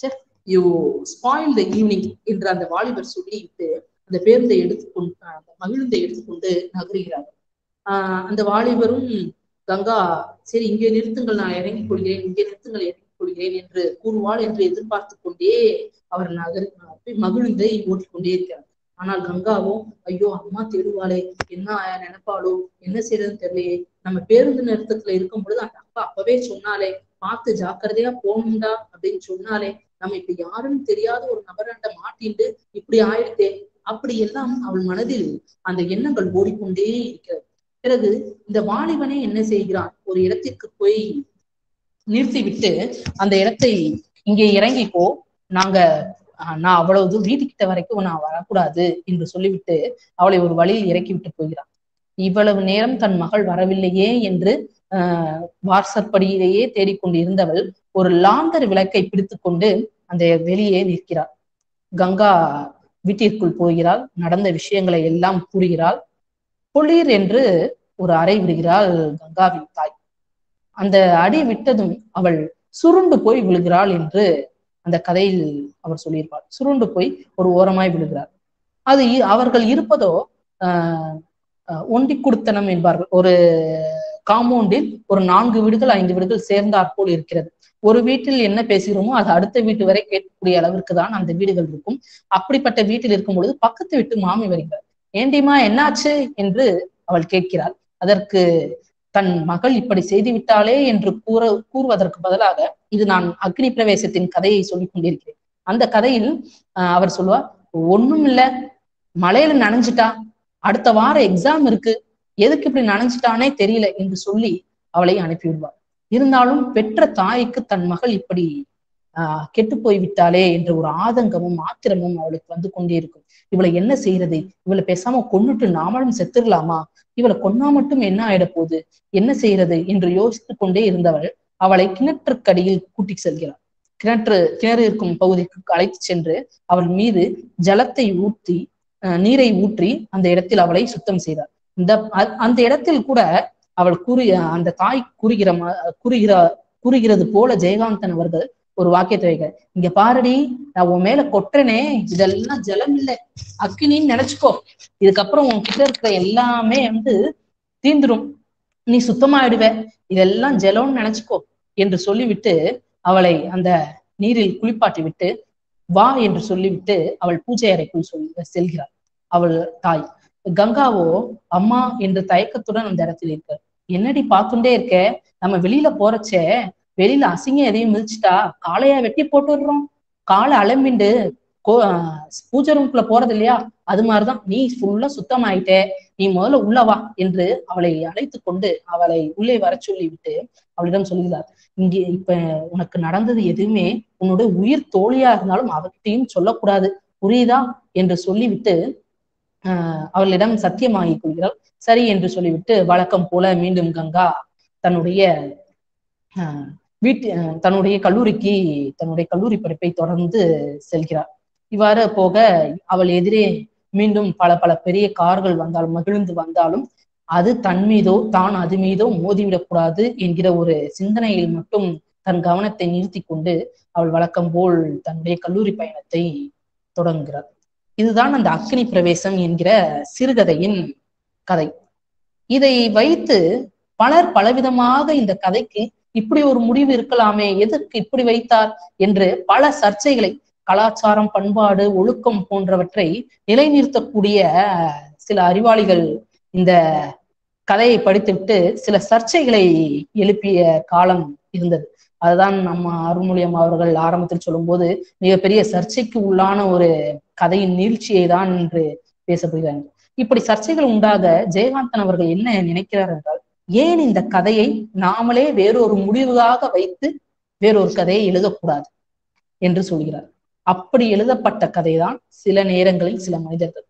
யூ ஸ்பாயில் த ஈவினிங் என்று அந்த வாலிபர் சொல்லிட்டு அந்த பேருந்தை எடுத்துக்கொண்டு அந்த மகிழ்ந்தை எடுத்துக்கொண்டு நகருகிறார் ஆஹ் அந்த வாலிபரும் கங்கா சரி இங்கே நிறுத்துங்கள் நான் இறங்கிக் கொள்கிறேன் இங்கே நிறுத்துங்கள் இறங்கிக் கொள்கிறேன் என்று கூறுவாள் என்று எதிர்பார்த்து கொண்டே அவர் நகர் மகிழ்ந்தை ஓட்டிக்கொண்டே இருக்கிறார் ஆனால் கங்காவோ ஐயோ அம்மா தேடுவாளே என்ன நினைப்பாளோ என்ன செய்யறதுன்னு தெரியலையே நம்ம பேருந்து நிறுத்தத்துல இருக்கும் பொழுது அந்த அப்பா அப்பவே சொன்னாலே பார்த்து ஜாக்கிரதையா போகணும்டா அப்படின்னு சொன்னாலே நம்ம இப்ப யாருன்னு தெரியாத ஒரு நபரண்ட மாட்டிண்டு இப்படி ஆயிடுத்தே அப்படி எல்லாம் அவள் மனதில் அந்த எண்ணங்கள் ஓடிக்கொண்டே இருக்கிறது பிறகு இந்த வாலிபனே என்ன செய்கிறான் ஒரு இடத்திற்கு போய் நிறுத்திவிட்டு அந்த இடத்தை இங்கே இறங்கிக்கோ நாங்க நான் அவ்வளவு வீட்டுக்கிட்ட வரைக்கும் நான் வரக்கூடாது என்று சொல்லிவிட்டு அவளை ஒரு வழியில் இறக்கி விட்டு போகிறான் இவ்வளவு நேரம் தன் மகள் வரவில்லையே என்று ஆஹ் வாட்ஸ்அப்படியிலேயே தேடிக்கொண்டு இருந்தவள் ஒரு லாந்தர் விளக்கை பிடித்து கொண்டு அந்த வெளியே நிற்கிறாள் கங்கா வீட்டிற்குள் போகிறாள் நடந்த விஷயங்களை எல்லாம் கூறுகிறாள் குளிர் என்று ஒரு அறை விடுகிறாள் கங்காவின் தாய் அந்த அடி விட்டதும் அவள் சுருண்டு போய் விழுகிறாள் என்று அந்த கதையில் அவர் சொல்லியிருப்பார் சுருண்டு போய் ஒரு ஓரமாய் விழுகிறார் அது அவர்கள் இருப்பதோ ஆஹ் ஒண்டி குடுத்தனம் என்பார்கள் ஒரு காம்பவுண்டில் ஒரு நான்கு வீடுகள் ஐந்து வீடுகள் சேர்ந்தாற் போல் இருக்கிறது ஒரு வீட்டில் என்ன பேசுகிறோமோ அது அடுத்த வீட்டு வரை கேட்கக்கூடிய அளவிற்கு தான் அந்த வீடுகள் இருக்கும் அப்படிப்பட்ட வீட்டில் இருக்கும் பொழுது பக்கத்து வீட்டு மாமி வருகிறார் ஏண்டிமா என்னாச்சு என்று அவள் கேட்கிறாள் அதற்கு தன் மகள் இப்படி செய்து விட்டாளே என்று கூற கூறுவதற்கு பதிலாக இது நான் அக்னி பிரவேசத்தின் கதையை சொல்லிக் கொண்டிருக்கிறேன் அந்த கதையில் அவர் சொல்லுவார் ஒண்ணும் இல்ல மலையில நனைஞ்சிட்டா அடுத்த வாரம் எக்ஸாம் இருக்கு எதுக்கு இப்படி நனைஞ்சிட்டானே தெரியல என்று சொல்லி அவளை அனுப்பிவிடுவார் இருந்தாலும் பெற்ற தாய்க்கு தன் மகள் இப்படி ஆஹ் கெட்டு போய் விட்டாளே என்ற ஒரு ஆதங்கமும் ஆத்திரமும் அவளுக்கு வந்து கொண்டே இருக்கும் இவளை என்ன செய்யறது இவளை பேசாம கொன்னுட்டு நாமளும் செத்துடலாமா இவளை கொன்னா மட்டும் என்ன ஆயிட போகுது என்ன செய்யறது என்று யோசித்துக் கொண்டே இருந்தவள் அவளை கிணற்றுக்கடியில் கூட்டி செல்கிறாள் கிணற்று கிணறு இருக்கும் பகுதிக்கு அழைத்து சென்று அவள் மீது ஜலத்தை ஊற்றி நீரை ஊற்றி அந்த இடத்தில் அவளை சுத்தம் செய்தார் இந்த அந்த இடத்தில் கூட அவள் கூறிய அந்த தாய் கூறுகிற கூறுகிற கூறுகிறது போல ஜெயகாந்தன் அவர்கள் ஒரு வாக்கியத்தை வைக்க இங்க பாருடி நான் உன் மேல கொட்டுறனே இதெல்லாம் ஜலம் இல்லை அக்கினின்னு நினைச்சுக்கோ இதுக்கப்புறம் உன்கிட்ட இருக்கிற எல்லாமே வந்து தீந்துரும் நீ சுத்தமாயிடுவ இதெல்லாம் ஜலம்னு நினைச்சுக்கோ என்று சொல்லிவிட்டு அவளை அந்த நீரில் குளிப்பாட்டி விட்டு வா என்று சொல்லிவிட்டு அவள் பூஜை அறைக்குள் சொல் செல்கிறாள் அவள் தாய் கங்காவோ அம்மா என்று தயக்கத்துடன் அந்த இடத்தில் இருக்க என்னடி பார்த்துட்டே இருக்க நம்ம வெளியில போறச்சே வெளியில அசிங்கம் எதையும் மிதிச்சுட்டா காளையா வெட்டி போட்டுடுறோம் காலை அலம்பிண்டு கோ பூஜை ரூம்குள்ள போறது இல்லையா அது மாதிரிதான் நீ ஃபுல்லா சுத்தமாயிட்டே நீ முதல்ல உள்ள வா என்று அவளை அழைத்து கொண்டு அவளை உள்ளே வர சொல்லி விட்டு அவளிடம் சொல்கிறார் இங்கே இப்ப உனக்கு நடந்தது எதுவுமே உன்னுடைய உயிர் தோழியா இருந்தாலும் அவர்கிட்டையும் சொல்லக்கூடாது புரியுதா என்று சொல்லிவிட்டு ஆஹ் அவளிடம் சத்தியமாகிக் கொள்கிறாள் சரி என்று சொல்லிவிட்டு வழக்கம் போல மீண்டும் கங்கா தன்னுடைய ஆஹ் வீட்டு ஆஹ் தன்னுடைய கல்லூரிக்கு தன்னுடைய கல்லூரி படிப்பை தொடர்ந்து செல்கிறார் இவ்வாறு போக அவள் எதிரே மீண்டும் பல பல பெரிய கார்கள் வந்தாலும் மகிழ்ந்து வந்தாலும் அது தன் மீதோ தான் அது மீதோ மோதிவிடக்கூடாது என்கிற ஒரு சிந்தனையில் மட்டும் தன் கவனத்தை நிறுத்தி கொண்டு அவள் வழக்கம் போல் தன்னுடைய கல்லூரி பயணத்தை தொடங்குகிறார் இதுதான் அந்த அக்னி பிரவேசம் என்கிற சிறுகதையின் கதை இதை வைத்து பலர் பலவிதமாக இந்த கதைக்கு இப்படி ஒரு முடிவு இருக்கலாமே எதற்கு இப்படி வைத்தார் என்று பல சர்ச்சைகளை கலாச்சாரம் பண்பாடு ஒழுக்கம் போன்றவற்றை நிலைநிறுத்தக்கூடிய சில அறிவாளிகள் இந்த கதையை படித்துவிட்டு சில சர்ச்சைகளை எழுப்பிய காலம் இருந்தது அதுதான் நம்ம அருள்மொழியம் அவர்கள் ஆரம்பத்தில் சொல்லும்போது மிகப்பெரிய சர்ச்சைக்கு உள்ளான ஒரு கதையின் நீழ்ச்சியை தான் என்று பேசப்படுகிறாங்க இப்படி சர்ச்சைகள் உண்டாக ஜெயகாந்தன் அவர்கள் என்ன நினைக்கிறார் என்றால் ஏன் இந்த கதையை நாமளே வேறொரு முடிவாக வைத்து வேறொரு கதையை எழுதக்கூடாது என்று சொல்கிறார் அப்படி எழுதப்பட்ட கதைதான் சில நேரங்களில் சில மனிதர்கள்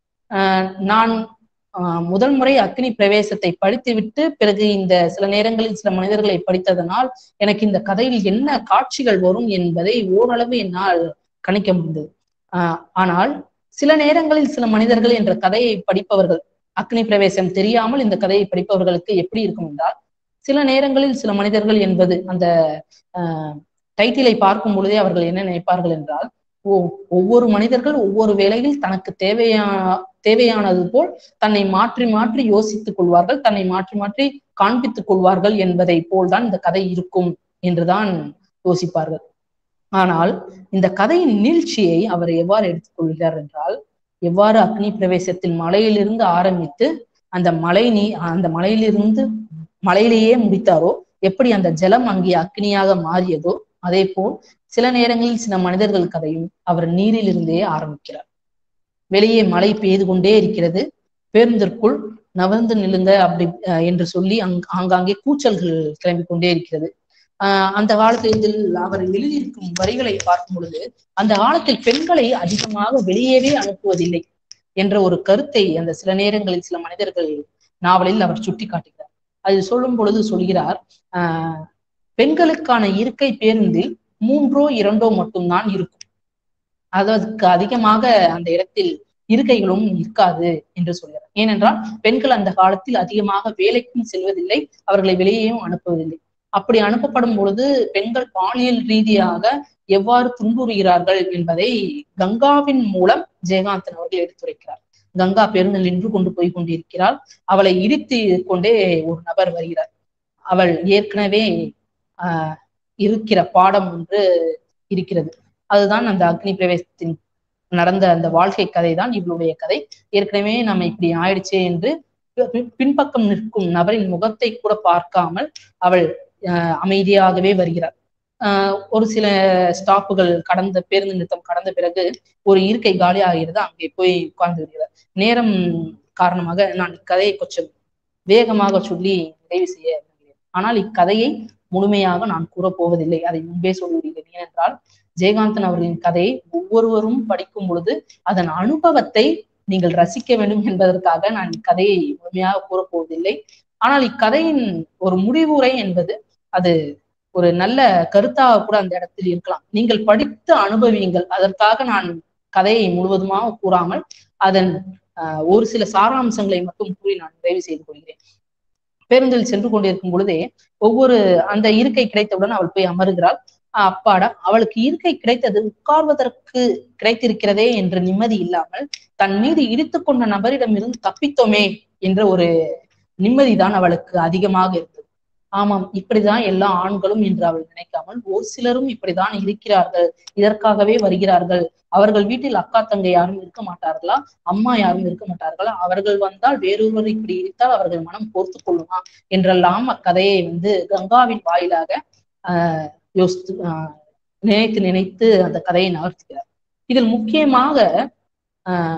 ஆஹ் நான் ஆஹ் முதல் முறை அக்னி பிரவேசத்தை படித்துவிட்டு பிறகு இந்த சில நேரங்களில் சில மனிதர்களை படித்ததனால் எனக்கு இந்த கதையில் என்ன காட்சிகள் வரும் என்பதை ஓரளவு என்னால் கணிக்க முடிந்தது ஆஹ் ஆனால் சில நேரங்களில் சில மனிதர்கள் என்ற கதையை படிப்பவர்கள் அக்னி பிரவேசம் தெரியாமல் இந்த கதையை படிப்பவர்களுக்கு எப்படி இருக்கும் என்றால் சில நேரங்களில் சில மனிதர்கள் என்பது அந்த ஆஹ் டைட்டிலை பார்க்கும் பொழுதே அவர்கள் என்ன நினைப்பார்கள் என்றால் ஓ ஒவ்வொரு மனிதர்கள் ஒவ்வொரு வேளையில் தனக்கு தேவையான தேவையானது போல் தன்னை மாற்றி மாற்றி யோசித்துக் கொள்வார்கள் தன்னை மாற்றி மாற்றி காண்பித்துக் கொள்வார்கள் என்பதை போல்தான் இந்த கதை இருக்கும் என்றுதான் யோசிப்பார்கள் ஆனால் இந்த கதையின் நீழ்ச்சியை அவர் எவ்வாறு எடுத்துக்கொள்கிறார் என்றால் எவ்வாறு அக்னி பிரவேசத்தில் மலையிலிருந்து ஆரம்பித்து அந்த மலை நீ அந்த மலையிலிருந்து மலையிலேயே முடித்தாரோ எப்படி அந்த ஜலம் அங்கே அக்னியாக மாறியதோ அதே போல் சில நேரங்களில் சில மனிதர்கள் கதையும் அவர் நீரிலிருந்தே ஆரம்பிக்கிறார் வெளியே மழை பெய்து கொண்டே இருக்கிறது பேருந்திற்குள் நவர்ந்து நில்லுங்க அப்படி என்று சொல்லி அங் ஆங்காங்கே கூச்சல்கள் கிளம்பி கொண்டே இருக்கிறது ஆஹ் அந்த காலத்தில் அவர் எழுதியிருக்கும் வரிகளை பார்க்கும் பொழுது அந்த காலத்தில் பெண்களை அதிகமாக வெளியேவே அனுப்புவதில்லை என்ற ஒரு கருத்தை அந்த சில நேரங்களில் சில மனிதர்கள் நாவலில் அவர் சுட்டி காட்டுகிறார் அது சொல்லும் பொழுது சொல்கிறார் ஆஹ் பெண்களுக்கான இருக்கை பேருந்தில் மூன்றோ இரண்டோ மட்டும்தான் இருக்கும் அதற்கு அதிகமாக அந்த இடத்தில் இருக்கைகளும் இருக்காது என்று சொல்கிறார் ஏனென்றால் பெண்கள் அந்த காலத்தில் அதிகமாக வேலைக்கும் செல்வதில்லை அவர்களை வெளியேயும் அனுப்புவதில்லை அப்படி அனுப்பப்படும் பொழுது பெண்கள் பாலியல் ரீதியாக எவ்வாறு துன்புறுகிறார்கள் என்பதை கங்காவின் மூலம் ஜெயகாந்தன் அவர்கள் எடுத்துரைக்கிறார் கங்கா பேருந்தில் நின்று கொண்டு போய் கொண்டிருக்கிறாள் அவளை இடித்து கொண்டே ஒரு நபர் வருகிறார் அவள் ஏற்கனவே ஆஹ் இருக்கிற பாடம் ஒன்று இருக்கிறது அதுதான் அந்த அக்னி பிரவேசத்தின் நடந்த அந்த வாழ்க்கை கதை தான் இவளுடைய கதை ஏற்கனவே நம்ம இப்படி ஆயிடுச்சே என்று பின்பக்கம் நிற்கும் நபரின் முகத்தை கூட பார்க்காமல் அவள் அமைதியாகவே வருகிறார் ஆஹ் ஒரு சில ஸ்டாப்புகள் கடந்த பேருந்து நிறுத்தம் கடந்த பிறகு ஒரு இருக்கை காலி ஆகிறது அங்கே போய் உட்கார்ந்து விடுகிறார் நேரம் காரணமாக நான் இக்கதையை கொஞ்சம் வேகமாக சொல்லி நிறைவு செய்ய ஆனால் இக்கதையை முழுமையாக நான் கூறப்போவதில்லை அதை முன்பே சொல்லிவிடுகிறேன் ஏனென்றால் ஜெயகாந்தன் அவர்களின் கதையை ஒவ்வொருவரும் படிக்கும் பொழுது அதன் அனுபவத்தை நீங்கள் ரசிக்க வேண்டும் என்பதற்காக நான் இக்கதையை முழுமையாக கூறப்போவதில்லை ஆனால் இக்கதையின் ஒரு முடிவுரை என்பது அது ஒரு நல்ல கருத்தாக கூட அந்த இடத்தில் இருக்கலாம் நீங்கள் படித்து அனுபவியுங்கள் அதற்காக நான் கதையை முழுவதுமாக கூறாமல் அதன் ஒரு சில சாராம்சங்களை மட்டும் கூறி நான் நிறைவு செய்து கொள்கிறேன் பேருந்தில் சென்று கொண்டிருக்கும் பொழுதே ஒவ்வொரு அந்த இருக்கை கிடைத்தவுடன் அவள் போய் அமருகிறாள் அப்பாடா அவளுக்கு இருக்கை கிடைத்தது உட்கார்வதற்கு கிடைத்திருக்கிறதே என்ற நிம்மதி இல்லாமல் தன் மீது இடித்து கொண்ட நபரிடம் இருந்து தப்பித்தோமே என்ற ஒரு நிம்மதிதான் அவளுக்கு அதிகமாக இருந்தது ஆமாம் இப்படிதான் எல்லா ஆண்களும் என்று அவள் நினைக்காமல் ஒரு சிலரும் இப்படிதான் இருக்கிறார்கள் இதற்காகவே வருகிறார்கள் அவர்கள் வீட்டில் அக்கா தங்கை யாரும் இருக்க மாட்டார்களா அம்மா யாரும் இருக்க மாட்டார்களா அவர்கள் வந்தால் வேறொருவர் இப்படி இருந்தால் அவர்கள் மனம் பொறுத்து கொள்ளுமா என்றெல்லாம் அக்கதையை வந்து கங்காவின் வாயிலாக ஆஹ் யோசித்து ஆஹ் நினைத்து நினைத்து அந்த கதையை நகர்த்துகிறார் இதில் முக்கியமாக ஆஹ்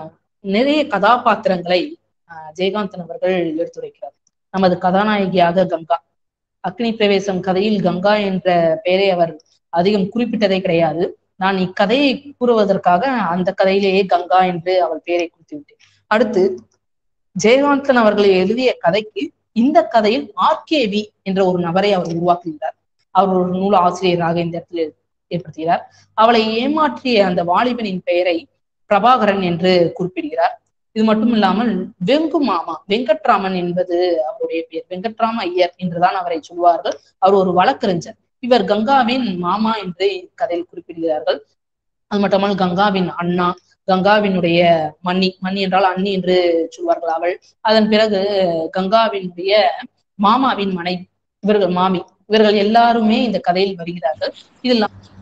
நிறைய கதாபாத்திரங்களை ஆஹ் ஜெயகாந்தன் அவர்கள் எடுத்துரைக்கிறார் நமது கதாநாயகியாக கங்கா அக்னி பிரவேசம் கதையில் கங்கா என்ற பெயரை அவர் அதிகம் குறிப்பிட்டதே கிடையாது நான் இக்கதையை கூறுவதற்காக அந்த கதையிலேயே கங்கா என்று அவள் பெயரை குறித்து விட்டேன் அடுத்து ஜெயகாந்தன் அவர்கள் எழுதிய கதைக்கு இந்த கதையில் ஆர்கேவி என்ற ஒரு நபரை அவர் உருவாக்குகிறார் அவர் ஒரு நூல் ஆசிரியராக இந்த இடத்தில் ஏற்படுத்துகிறார் அவளை ஏமாற்றிய அந்த வாலிபனின் பெயரை பிரபாகரன் என்று குறிப்பிடுகிறார் இது மட்டும் இல்லாமல் வெங்கு மாமா வெங்கட்ராமன் என்பது அவருடைய பெயர் வெங்கட்ராம ஐயர் என்றுதான் அவரை சொல்வார்கள் அவர் ஒரு வழக்கறிஞர் இவர் கங்காவின் மாமா என்று கதையில் குறிப்பிடுகிறார்கள் அது மட்டுமல்ல கங்காவின் அண்ணா கங்காவினுடைய மன்னி மன்னி என்றால் அண்ணி என்று சொல்வார்கள் அவள் அதன் பிறகு கங்காவினுடைய மாமாவின் மனைவி இவர்கள் மாமி இவர்கள் எல்லாருமே இந்த கதையில் வருகிறார்கள் இதில்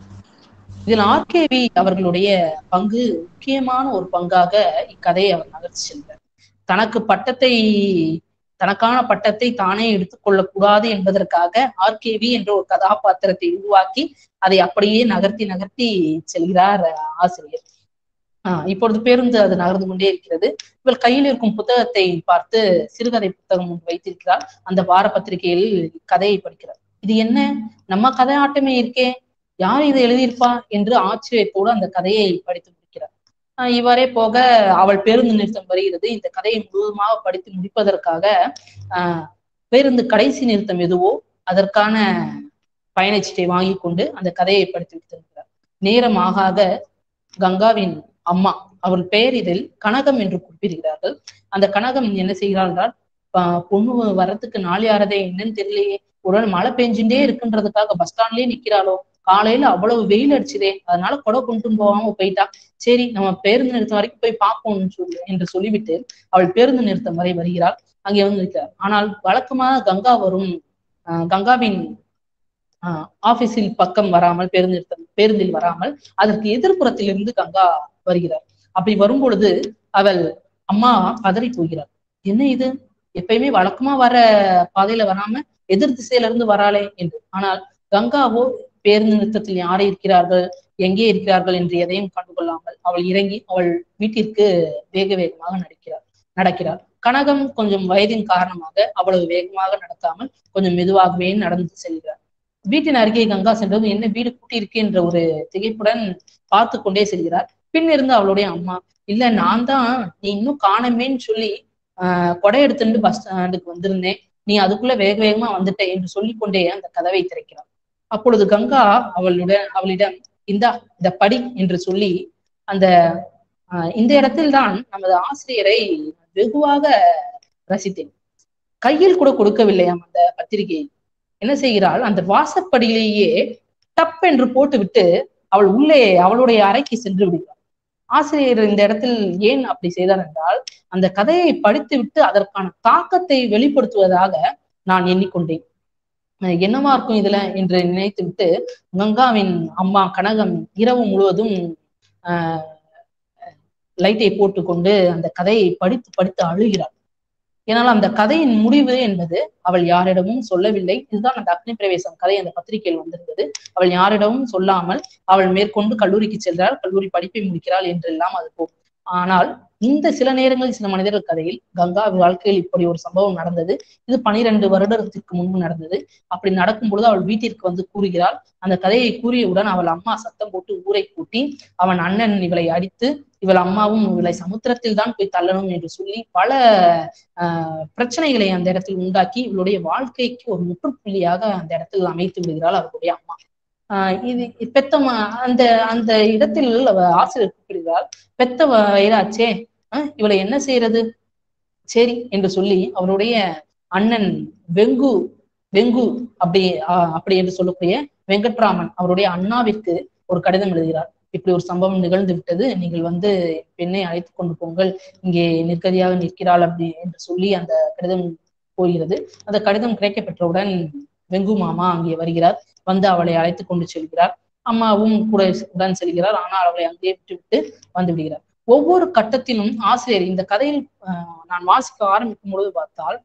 இதில் ஆர்கேவி அவர்களுடைய பங்கு முக்கியமான ஒரு பங்காக இக்கதையை அவர் நகர்த்தி செல்கிறார் தனக்கு பட்டத்தை தனக்கான பட்டத்தை தானே எடுத்துக்கொள்ளக் கூடாது என்பதற்காக ஆர்கேவி என்ற ஒரு கதாபாத்திரத்தை உருவாக்கி அதை அப்படியே நகர்த்தி நகர்த்தி செல்கிறார் ஆசிரியர் ஆஹ் இப்பொழுது பேருந்து அது நகர்ந்து கொண்டே இருக்கிறது இவள் கையில் இருக்கும் புத்தகத்தை பார்த்து சிறுகதை புத்தகம் ஒன்று வைத்திருக்கிறார் அந்த வார பத்திரிகையில் கதையை படிக்கிறார் இது என்ன நம்ம கதை ஆட்டமே இருக்கே யார் இதை எழுதியிருப்பா என்று ஆச்சரியத்தோடு அந்த கதையை படித்து முடிக்கிறார் ஆஹ் இவ்வாறே போக அவள் பேருந்து நிறுத்தம் வருகிறது இந்த கதையை முழுவதுமாக படித்து முடிப்பதற்காக ஆஹ் பேருந்து கடைசி நிறுத்தம் எதுவோ அதற்கான பயணச்சீட்டை வாங்கி கொண்டு அந்த கதையை படித்து விட்டிருக்கிறார் நேரம் ஆக ஆக கங்காவின் அம்மா அவள் பெயர் இதில் கனகம் என்று குறிப்பிடுகிறார்கள் அந்த கனகம் என்ன செய்கிறாள் என்றால் பொண்ணு வர்றதுக்கு நாள் யாரதே என்னன்னு தெரியலையே உடனே மழை பெஞ்சுட்டே இருக்குன்றதுக்காக பஸ் ஸ்டாண்ட்லயே நிக்கிறாளோ காலையில அவ்வளவு வெயில் அடிச்சுதே அதனால கொடை கொண்டு போகாம போயிட்டா சரி நம்ம பேருந்து நிறுத்தம் வரைக்கும் போய் பார்ப்போம்னு சொல்லி என்று சொல்லிவிட்டு அவள் பேருந்து நிறுத்தம் வரை வருகிறாள் அங்கே வந்து இருக்கிறார் ஆனால் வழக்கமாக கங்கா வரும் கங்காவின் ஆபீஸில் பக்கம் வராமல் பேருந்து நிறுத்தம் பேருந்தில் வராமல் அதற்கு எதிர்ப்புறத்திலிருந்து கங்கா வருகிறார் அப்படி வரும் பொழுது அவள் அம்மா பதறி போகிறார் என்ன இது எப்பயுமே வழக்கமா வர பாதையில வராம எதிர் திசையில இருந்து வராளே என்று ஆனால் கங்காவோ பேருந்து நிறுத்தத்தில் யாரை இருக்கிறார்கள் எங்கே இருக்கிறார்கள் என்று எதையும் கண்டுகொள்ளாமல் அவள் இறங்கி அவள் வீட்டிற்கு வேக வேகமாக நடக்கிறார் நடக்கிறார் கனகம் கொஞ்சம் வயதின் காரணமாக அவ்வளவு வேகமாக நடக்காமல் கொஞ்சம் மெதுவாகவே நடந்து செல்கிறார் வீட்டின் அருகே கங்கா சென்றதும் என்ன வீடு கூட்டி இருக்கு என்ற ஒரு திகைப்புடன் பார்த்து கொண்டே செல்கிறார் பின் இருந்து அவளுடைய அம்மா இல்ல நான் தான் நீ இன்னும் காணமேன்னு சொல்லி ஆஹ் கொடை எடுத்துட்டு பஸ் ஸ்டாண்டுக்கு வந்திருந்தேன் நீ அதுக்குள்ள வேக வேகமா வந்துட்ட என்று சொல்லிக்கொண்டே அந்த கதவை திறக்கிறார் அப்பொழுது கங்கா அவளுடன் அவளிடம் இந்தா இந்த படி என்று சொல்லி அந்த ஆஹ் இந்த இடத்தில் தான் நமது ஆசிரியரை வெகுவாக ரசித்தேன் கையில் கூட கொடுக்கவில்லையாம் அந்த பத்திரிகையை என்ன செய்கிறாள் அந்த வாசப்படியிலேயே டப் என்று போட்டுவிட்டு அவள் உள்ளே அவளுடைய அறைக்கு சென்று விடுகிறாள் ஆசிரியர் இந்த இடத்தில் ஏன் அப்படி செய்தார் என்றால் அந்த கதையை படித்து விட்டு அதற்கான தாக்கத்தை வெளிப்படுத்துவதாக நான் எண்ணிக்கொண்டேன் என்னவா இருக்கும் இதுல என்று நினைத்து விட்டு கங்காவின் அம்மா கனகம் இரவு முழுவதும் ஆஹ் லைட்டை போட்டுக்கொண்டு அந்த கதையை படித்து படித்து அழுகிறாள் ஏனால் அந்த கதையின் முடிவு என்பது அவள் யாரிடமும் சொல்லவில்லை இதுதான் அந்த அக்னி பிரவேசம் கதை அந்த பத்திரிகையில் வந்திருந்தது அவள் யாரிடமும் சொல்லாமல் அவள் மேற்கொண்டு கல்லூரிக்கு செல்கிறாள் கல்லூரி படிப்பை முடிக்கிறாள் என்றெல்லாம் அது போகும் ஆனால் இந்த சில நேரங்களில் சில மனிதர்கள் கதையில் கங்கா வாழ்க்கையில் இப்படி ஒரு சம்பவம் நடந்தது இது பனிரெண்டு வருடத்திற்கு முன்பு நடந்தது அப்படி நடக்கும் பொழுது அவள் வீட்டிற்கு வந்து கூறுகிறாள் அந்த கதையை கூறியவுடன் அவள் அம்மா சத்தம் போட்டு ஊரை கூட்டி அவன் அண்ணன் இவளை அடித்து இவள் அம்மாவும் இவளை சமுத்திரத்தில் தான் போய் தள்ளணும் என்று சொல்லி பல ஆஹ் பிரச்சனைகளை அந்த இடத்தில் உண்டாக்கி இவளுடைய வாழ்க்கைக்கு ஒரு முற்றுப்புள்ளியாக அந்த இடத்தில் அமைத்து விடுகிறாள் அவருடைய அம்மா ஆஹ் இது பெத்த அந்த அந்த இடத்தில் ஆசிரியர் குறிப்பிடுகிறார் பெத்த வயிறாச்சே இவளை என்ன செய்யறது சரி என்று சொல்லி அவருடைய அண்ணன் வெங்கு வெங்கு அப்படி அப்படி என்று சொல்லக்கூடிய வெங்கட்ராமன் அவருடைய அண்ணாவிற்கு ஒரு கடிதம் எழுதுகிறார் இப்படி ஒரு சம்பவம் நிகழ்ந்து விட்டது நீங்கள் வந்து பெண்ணை அழைத்து கொண்டு போங்கள் இங்கே நிற்கதியாக நிற்கிறாள் அப்படி என்று சொல்லி அந்த கடிதம் போகிறது அந்த கடிதம் கிடைக்கப்பெற்றவுடன் வெங்கு மாமா அங்கே வருகிறார் வந்து அவளை அழைத்து கொண்டு செல்கிறார் அம்மாவும் கூட உடன் செல்கிறார் ஆனால் அவளை அங்கே விட்டு விட்டு வந்து விடுகிறார் ஒவ்வொரு கட்டத்திலும் ஆசிரியர் இந்த கதையில் நான் வாசிக்க ஆரம்பிக்கும் பொழுது பார்த்தால்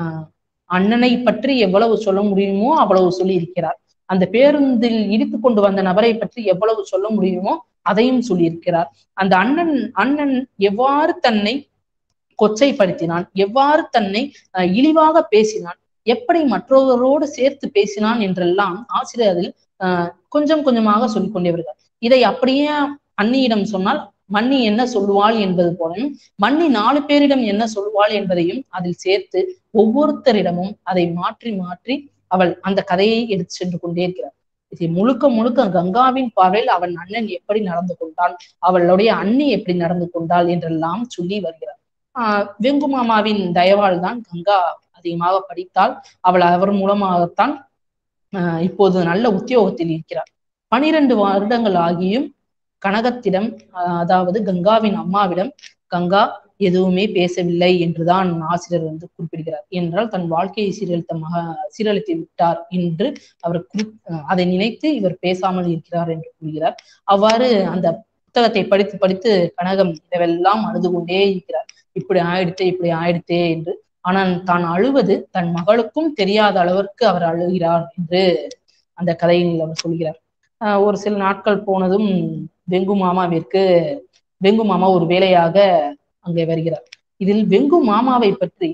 அண்ணனை பற்றி எவ்வளவு சொல்ல முடியுமோ அவ்வளவு சொல்லி இருக்கிறார் அந்த பேருந்தில் இடித்து கொண்டு வந்த நபரை பற்றி எவ்வளவு சொல்ல முடியுமோ அதையும் சொல்லியிருக்கிறார் அந்த அண்ணன் அண்ணன் எவ்வாறு தன்னை கொச்சைப்படுத்தினான் எவ்வாறு தன்னை அஹ், இழிவாக பேசினான் எப்படி மற்றவர்களோடு சேர்த்து பேசினான் என்றெல்லாம் ஆசிரியர் அதில் அஹ், கொஞ்சம் கொஞ்சமாக சொல்லிக் கொண்டே வருகிறார் இதை அப்படியே அன்னியிடம் சொன்னால் மன்னி என்ன சொல்லுவாள் என்பது போலவும் மன்னி நாலு பேரிடம் என்ன சொல்லுவாள் என்பதையும் அதில் சேர்த்து ஒவ்வொருத்தரிடமும் அதை மாற்றி மாற்றி அவள் அந்த கதையை எடுத்து சென்று கொண்டே இருக்கிறார் இது முழுக்க முழுக்க கங்காவின் பார்வையில் அவன் அண்ணன் எப்படி நடந்து கொண்டான் அவளுடைய அண்ணி எப்படி நடந்து கொண்டாள் என்றெல்லாம் சொல்லி வருகிறார் ஆஹ் வெங்கு மாமாவின் தயவால் தான் கங்கா அதிகமாக படித்தால் அவள் அவர் மூலமாகத்தான் ஆஹ் இப்போது நல்ல உத்தியோகத்தில் இருக்கிறார் பனிரெண்டு வருடங்கள் ஆகியும் கனகத்திடம் ஆஹ் அதாவது கங்காவின் அம்மாவிடம் கங்கா எதுவுமே பேசவில்லை என்றுதான் ஆசிரியர் வந்து குறிப்பிடுகிறார் என்றால் தன் வாழ்க்கையை சீரழித்த மக சீரழித்து விட்டார் என்று அவர் குறி அதை நினைத்து இவர் பேசாமல் இருக்கிறார் என்று கூறுகிறார் அவ்வாறு அந்த புத்தகத்தை படித்து படித்து கனகம் இதெல்லாம் அழுது கொண்டே இருக்கிறார் இப்படி ஆயிடுத்தே இப்படி ஆயிடுத்தே என்று ஆனால் தான் அழுவது தன் மகளுக்கும் தெரியாத அளவிற்கு அவர் அழுகிறார் என்று அந்த கதையில் அவர் சொல்கிறார் ஆஹ் ஒரு சில நாட்கள் போனதும் வெங்கு மாமாவிற்கு வெங்கு மாமா ஒரு வேலையாக அங்கே வருகிறார் இதில் வெங்கு மாமாவை பற்றி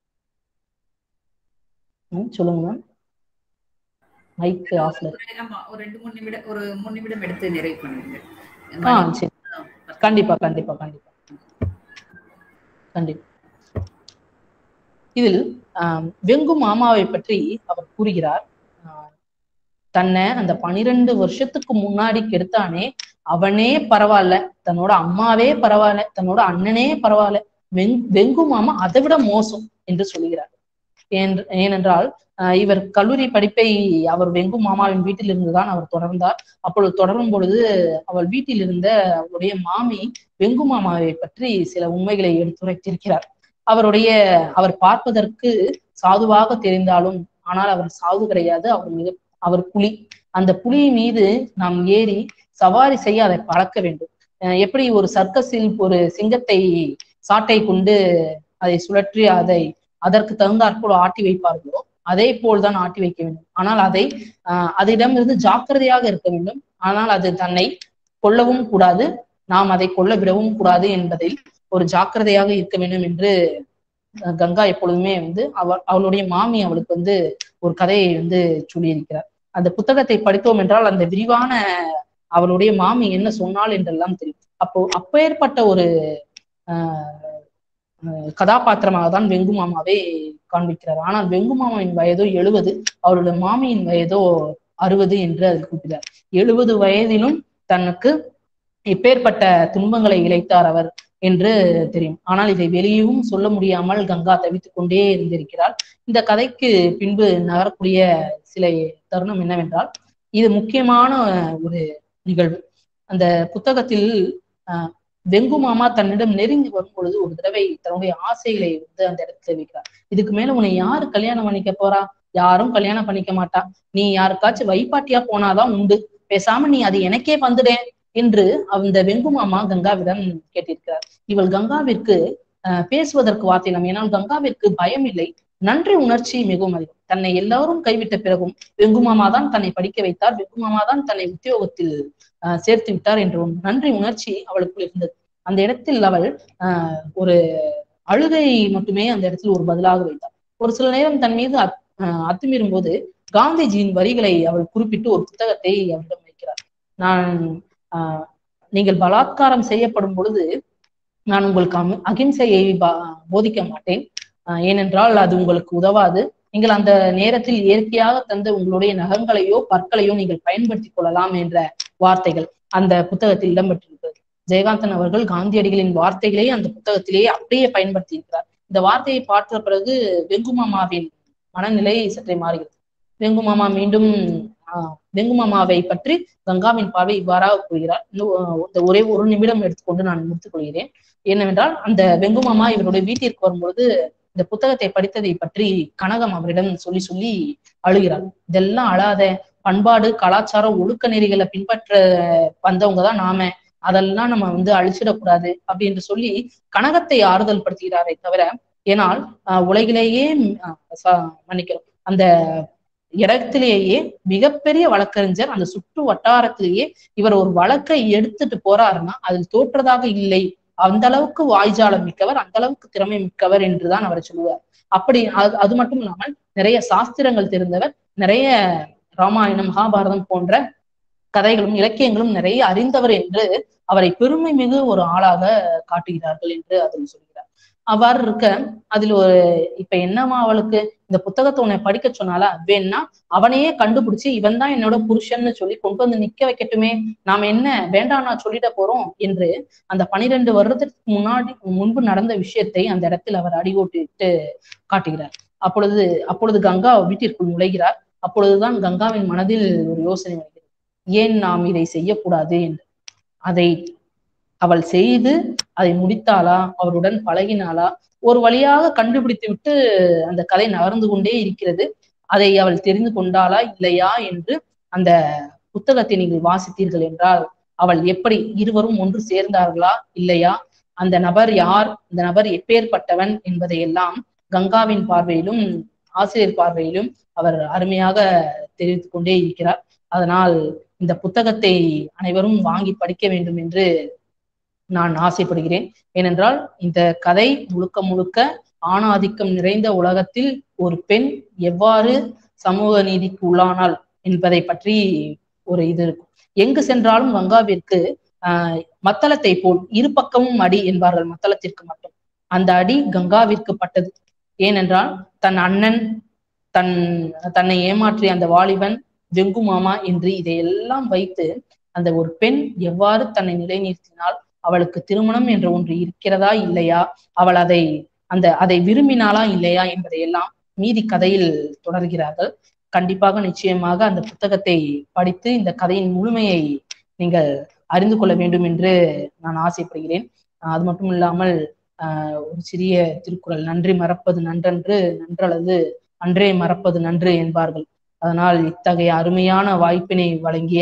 ம், சொல்லுங்க மேம் மைக் ஆஃப்ல ஆமா ஒரு ரெண்டு மூணு நிமிடம் ஒரு மூணு நிமிடம் எடுத்து நிறைவு பண்ணுங்க ஆ சரி கண்டிப்பா கண்டிப்பா கண்டிப்பா கண்டிப்பா இதில் ஆஹ், வெங்கு மாமாவை பற்றி அவர் கூறுகிறார் ஆஹ், தன்னை அந்த பனிரெண்டு வருஷத்துக்கு முன்னாடி கெடுத்தானே அவனே பரவாயில்ல தன்னோட அம்மாவே பரவாயில்ல தன்னோட அண்ணனே பரவாயில்ல வெங் வெங்கு மாமா அதை விட மோசம் என்று சொல்கிறார் ஏன்- ஏனென்றால் ஆஹ், இவர் கல்லூரி படிப்பை அவர் வெங்கு மாமாவின் வீட்டில் இருந்துதான் அவர் தொடர்ந்தார் அப்பொழுது தொடரும் பொழுது அவள் வீட்டில் இருந்த அவருடைய மாமி வெங்கு மாமாவை பற்றி சில உண்மைகளை எடுத்துரைத்திருக்கிறார் அவருடைய அவர் பார்ப்பதற்கு சாதுவாக தெரிந்தாலும் ஆனால் அவர் சாது கிடையாது அவர் மிக அவர் புலி அந்த புலி மீது நாம் ஏறி சவாரி செய்ய அதை பழக்க வேண்டும் அஹ் எப்படி ஒரு சர்க்கஸில் ஒரு சிங்கத்தை சாட்டை கொண்டு அதை சுழற்றி அதை அதற்கு தகுந்தாற்போல் ஆட்டி வைப்பார்களோ அதே போல்தான் ஆட்டி வைக்க வேண்டும் ஆனால் அதை ஆஹ் அதிடமிருந்து ஜாக்கிரதையாக இருக்க வேண்டும் ஆனால் அது தன்னை கொல்லவும் கூடாது நாம் அதை கொல்ல விடவும் கூடாது என்பதில் ஒரு ஜாக்கிரதையாக இருக்க வேண்டும் என்று அஹ் கங்கா எப்பொழுதுமே வந்து அவ அவளுடைய மாமி அவளுக்கு வந்து ஒரு கதையை வந்து சொல்லியிருக்கிறார் அந்த புத்தகத்தை படித்தோம் என்றால் அந்த விரிவான அவளுடைய மாமி என்ன சொன்னாள் என்றெல்லாம் தெரியும் அப்போ அப்பேற்பட்ட ஒரு ஆஹ் அஹ் கதாபாத்திரமாக தான் வெங்கு மாமாவை காண்பிக்கிறார் ஆனால் வெங்கு மாமாவின் வயதோ எழுபது அவருடைய மாமியின் வயதோ அறுபது என்று அதில் குறிப்பிட்டார் எழுபது வயதிலும் தனக்கு இப்பேற்பட்ட துன்பங்களை இழைத்தார் அவர் என்று தெரியும் ஆனால் இதை வெளியவும் சொல்ல முடியாமல் கங்கா தவித்துக் கொண்டே இருந்திருக்கிறார் இந்த கதைக்கு பின்பு நகரக்கூடிய சில தருணம் என்னவென்றால் இது முக்கியமான ஒரு நிகழ்வு அந்த புத்தகத்தில் ஆஹ் வெங்கு மாமா தன்னிடம் நெருங்கி வரும் பொழுது ஒரு தடவை தன்னுடைய ஆசைகளை வந்து அந்த இடத்துல வைக்கிறார் இதுக்கு மேல உன்னை யாரு கல்யாணம் பண்ணிக்க போறா யாரும் கல்யாணம் பண்ணிக்க மாட்டா நீ யாருக்காச்சும் வைப்பாட்டியா போனாதான் உண்டு பேசாம நீ அது எனக்கே வந்துடே என்று அந்த வெங்கு மாமா கங்காவிடம் கேட்டிருக்கிறார் இவள் கங்காவிற்கு அஹ், பேசுவதற்கு வார்த்தை இல்லை ஏன்னால் கங்காவிற்கு பயம் இல்லை நன்றி உணர்ச்சி மிகவும் அதிகம் தன்னை எல்லாரும் கைவிட்ட பிறகும் வெங்கு மாமா தான் தன்னை படிக்க வைத்தார் வெங்கு மாமா தான் தன்னை உத்தியோகத்தில் அஹ், சேர்த்து விட்டார் என்ற ஒரு நன்றி உணர்ச்சி அவளுக்குள் இருந்தது அந்த இடத்தில் அவள் ஆஹ் ஒரு அழுகை மட்டுமே அந்த இடத்தில் ஒரு பதிலாக வைத்தார் ஒரு சில நேரம் தன் மீது அத்- ஆஹ் அத்துமீறும் போது காந்திஜியின் வரிகளை அவள் குறிப்பிட்டு ஒரு புத்தகத்தை அவரிடம் வைக்கிறார் நான் ஆஹ் நீங்கள் பலாத்காரம் செய்யப்படும் பொழுது நான் உங்களுக்கு அமி- அகிம்சையை பா- போதிக்க மாட்டேன் ஆஹ் ஏனென்றால் அது உங்களுக்கு உதவாது நீங்கள் அந்த நேரத்தில் இயற்கையாக தந்த உங்களுடைய நகங்களையோ பற்களையோ நீங்கள் பயன்படுத்திக் கொள்ளலாம் என்ற வார்த்தைகள் அந்த புத்தகத்தில் இடம்பெற்றிருக்கிறது ஜெயகாந்தன் அவர்கள் காந்தியடிகளின் வார்த்தைகளை அந்த புத்தகத்திலேயே அப்படியே பயன்படுத்தி இருக்கிறார் இந்த வார்த்தையை பார்த்த பிறகு வெங்கு மாமாவின் மனநிலை சற்றே மாறுகிறது வெங்கு மாமா மீண்டும் ஆஹ் வெங்கு மாமாவை பற்றி கங்காவின் பார்வை இவ்வாறாக கூறுகிறார் இன்னும் ஆஹ் இந்த ஒரே ஒரு நிமிடம் எடுத்துக்கொண்டு நான் முடித்துக் கொள்கிறேன் என்னவென்றால் அந்த வெங்கு மாமா இவருடைய வீட்டிற்கு வரும்பொழுது இந்த புத்தகத்தை படித்ததை பற்றி கனகம் அவரிடம் சொல்லி சொல்லி அழுகிறார் இதெல்லாம் அழாத பண்பாடு கலாச்சாரம் ஒழுக்க நெறிகளை பின்பற்ற வந்தவங்க தான் நாம அதெல்லாம் நம்ம வந்து அழிச்சிடக்கூடாது அப்படி என்று சொல்லி கனகத்தை ஆறுதல் படுத்துகிறாரே தவிர ஏனால் ஆஹ் உலகிலேயே ஆஹ் ச- மன்னிக்கிறோம் அந்த இடத்திலேயே மிகப்பெரிய வழக்கறிஞர் அந்த சுற்று வட்டாரத்திலேயே இவர் ஒரு வழக்கை எடுத்துட்டு போறாருன்னா அதில் தோற்றதாக இல்லை அந்த அளவுக்கு வாய்ஜாலம் மிக்கவர் அந்த அளவுக்கு திறமை மிக்கவர் என்றுதான் அவர் சொல்லுவார் அப்படி அது அது மட்டும் இல்லாமல் நிறைய சாஸ்திரங்கள் தெரிந்தவர் நிறைய ராமாயணம் மகாபாரதம் போன்ற கதைகளும் இலக்கியங்களும் நிறைய அறிந்தவர் என்று அவரை பெருமை மிகு ஒரு ஆளாக காட்டுகிறார்கள் என்று அதில் சொல்கிறார் அவ்வாறு இருக்க அதில் ஒரு இப்ப என்னமா அவளுக்கு இந்த புத்தகத்தை உன்னை படிக்க சொன்னாலா வேணா அவனையே கண்டுபிடிச்சு இவன் தான் என்னோட புருஷன்னு சொல்லி கொண்டு வந்து நிக்க வைக்கட்டுமே நாம என்ன வேண்டாம் நான் சொல்லிட போறோம் என்று அந்த பனிரெண்டு வருடத்திற்கு முன்னாடி முன்பு நடந்த விஷயத்தை அந்த இடத்தில் அவர் அடிகோட்டிட்டு காட்டுகிறார் அப்பொழுது அப்பொழுது கங்கா வீட்டிற்குள் நுழைகிறார் அப்பொழுதுதான் கங்காவின் மனதில் ஒரு யோசனை வருகிறது ஏன் நாம் இதை செய்யக்கூடாது என்று அதை அவள் செய்து அதை முடித்தாளா அவருடன் பழகினாளா ஒரு வழியாக கண்டுபிடித்து விட்டு அந்த கதை நகர்ந்து கொண்டே இருக்கிறது அதை அவள் தெரிந்து கொண்டாளா இல்லையா என்று அந்த புத்தகத்தை நீங்கள் வாசித்தீர்கள் என்றால் அவள் எப்படி இருவரும் ஒன்று சேர்ந்தார்களா இல்லையா அந்த நபர் யார் அந்த நபர் எப்பேற்பட்டவன் என்பதை எல்லாம் கங்காவின் பார்வையிலும் ஆசிரியர் பார்வையிலும் அவர் அருமையாக தெரிவித்துக் கொண்டே இருக்கிறார் அதனால் இந்த புத்தகத்தை அனைவரும் வாங்கி படிக்க வேண்டும் என்று நான் ஆசைப்படுகிறேன் ஏனென்றால் இந்த கதை முழுக்க முழுக்க ஆணாதிக்கம் நிறைந்த உலகத்தில் ஒரு பெண் எவ்வாறு சமூக நீதிக்கு உள்ளானாள் என்பதை பற்றி ஒரு இது இருக்கும் எங்கு சென்றாலும் கங்காவிற்கு ஆஹ் மத்தளத்தை போல் இரு பக்கமும் அடி என்பார்கள் மத்தளத்திற்கு மட்டும் அந்த அடி கங்காவிற்கு பட்டது ஏனென்றால் தன் அண்ணன் தன் தன்னை ஏமாற்றிய அந்த வாலிபன் வெங்கு மாமா என்று இதையெல்லாம் வைத்து அந்த ஒரு பெண் எவ்வாறு தன்னை நிலைநிறுத்தினால் அவளுக்கு திருமணம் என்ற ஒன்று இருக்கிறதா இல்லையா அவள் அதை அந்த அதை விரும்பினாளா இல்லையா என்பதையெல்லாம் மீதி கதையில் தொடர்கிறார்கள் கண்டிப்பாக நிச்சயமாக அந்த புத்தகத்தை படித்து இந்த கதையின் முழுமையை நீங்கள் அறிந்து கொள்ள வேண்டும் என்று நான் ஆசைப்படுகிறேன் அது மட்டும் இல்லாமல் ஆஹ் ஒரு சிறிய திருக்குறள் நன்றி மறப்பது நன்றன்று நன்றல்லது அன்றே மறப்பது நன்று என்பார்கள் அதனால் இத்தகைய அருமையான வாய்ப்பினை வழங்கிய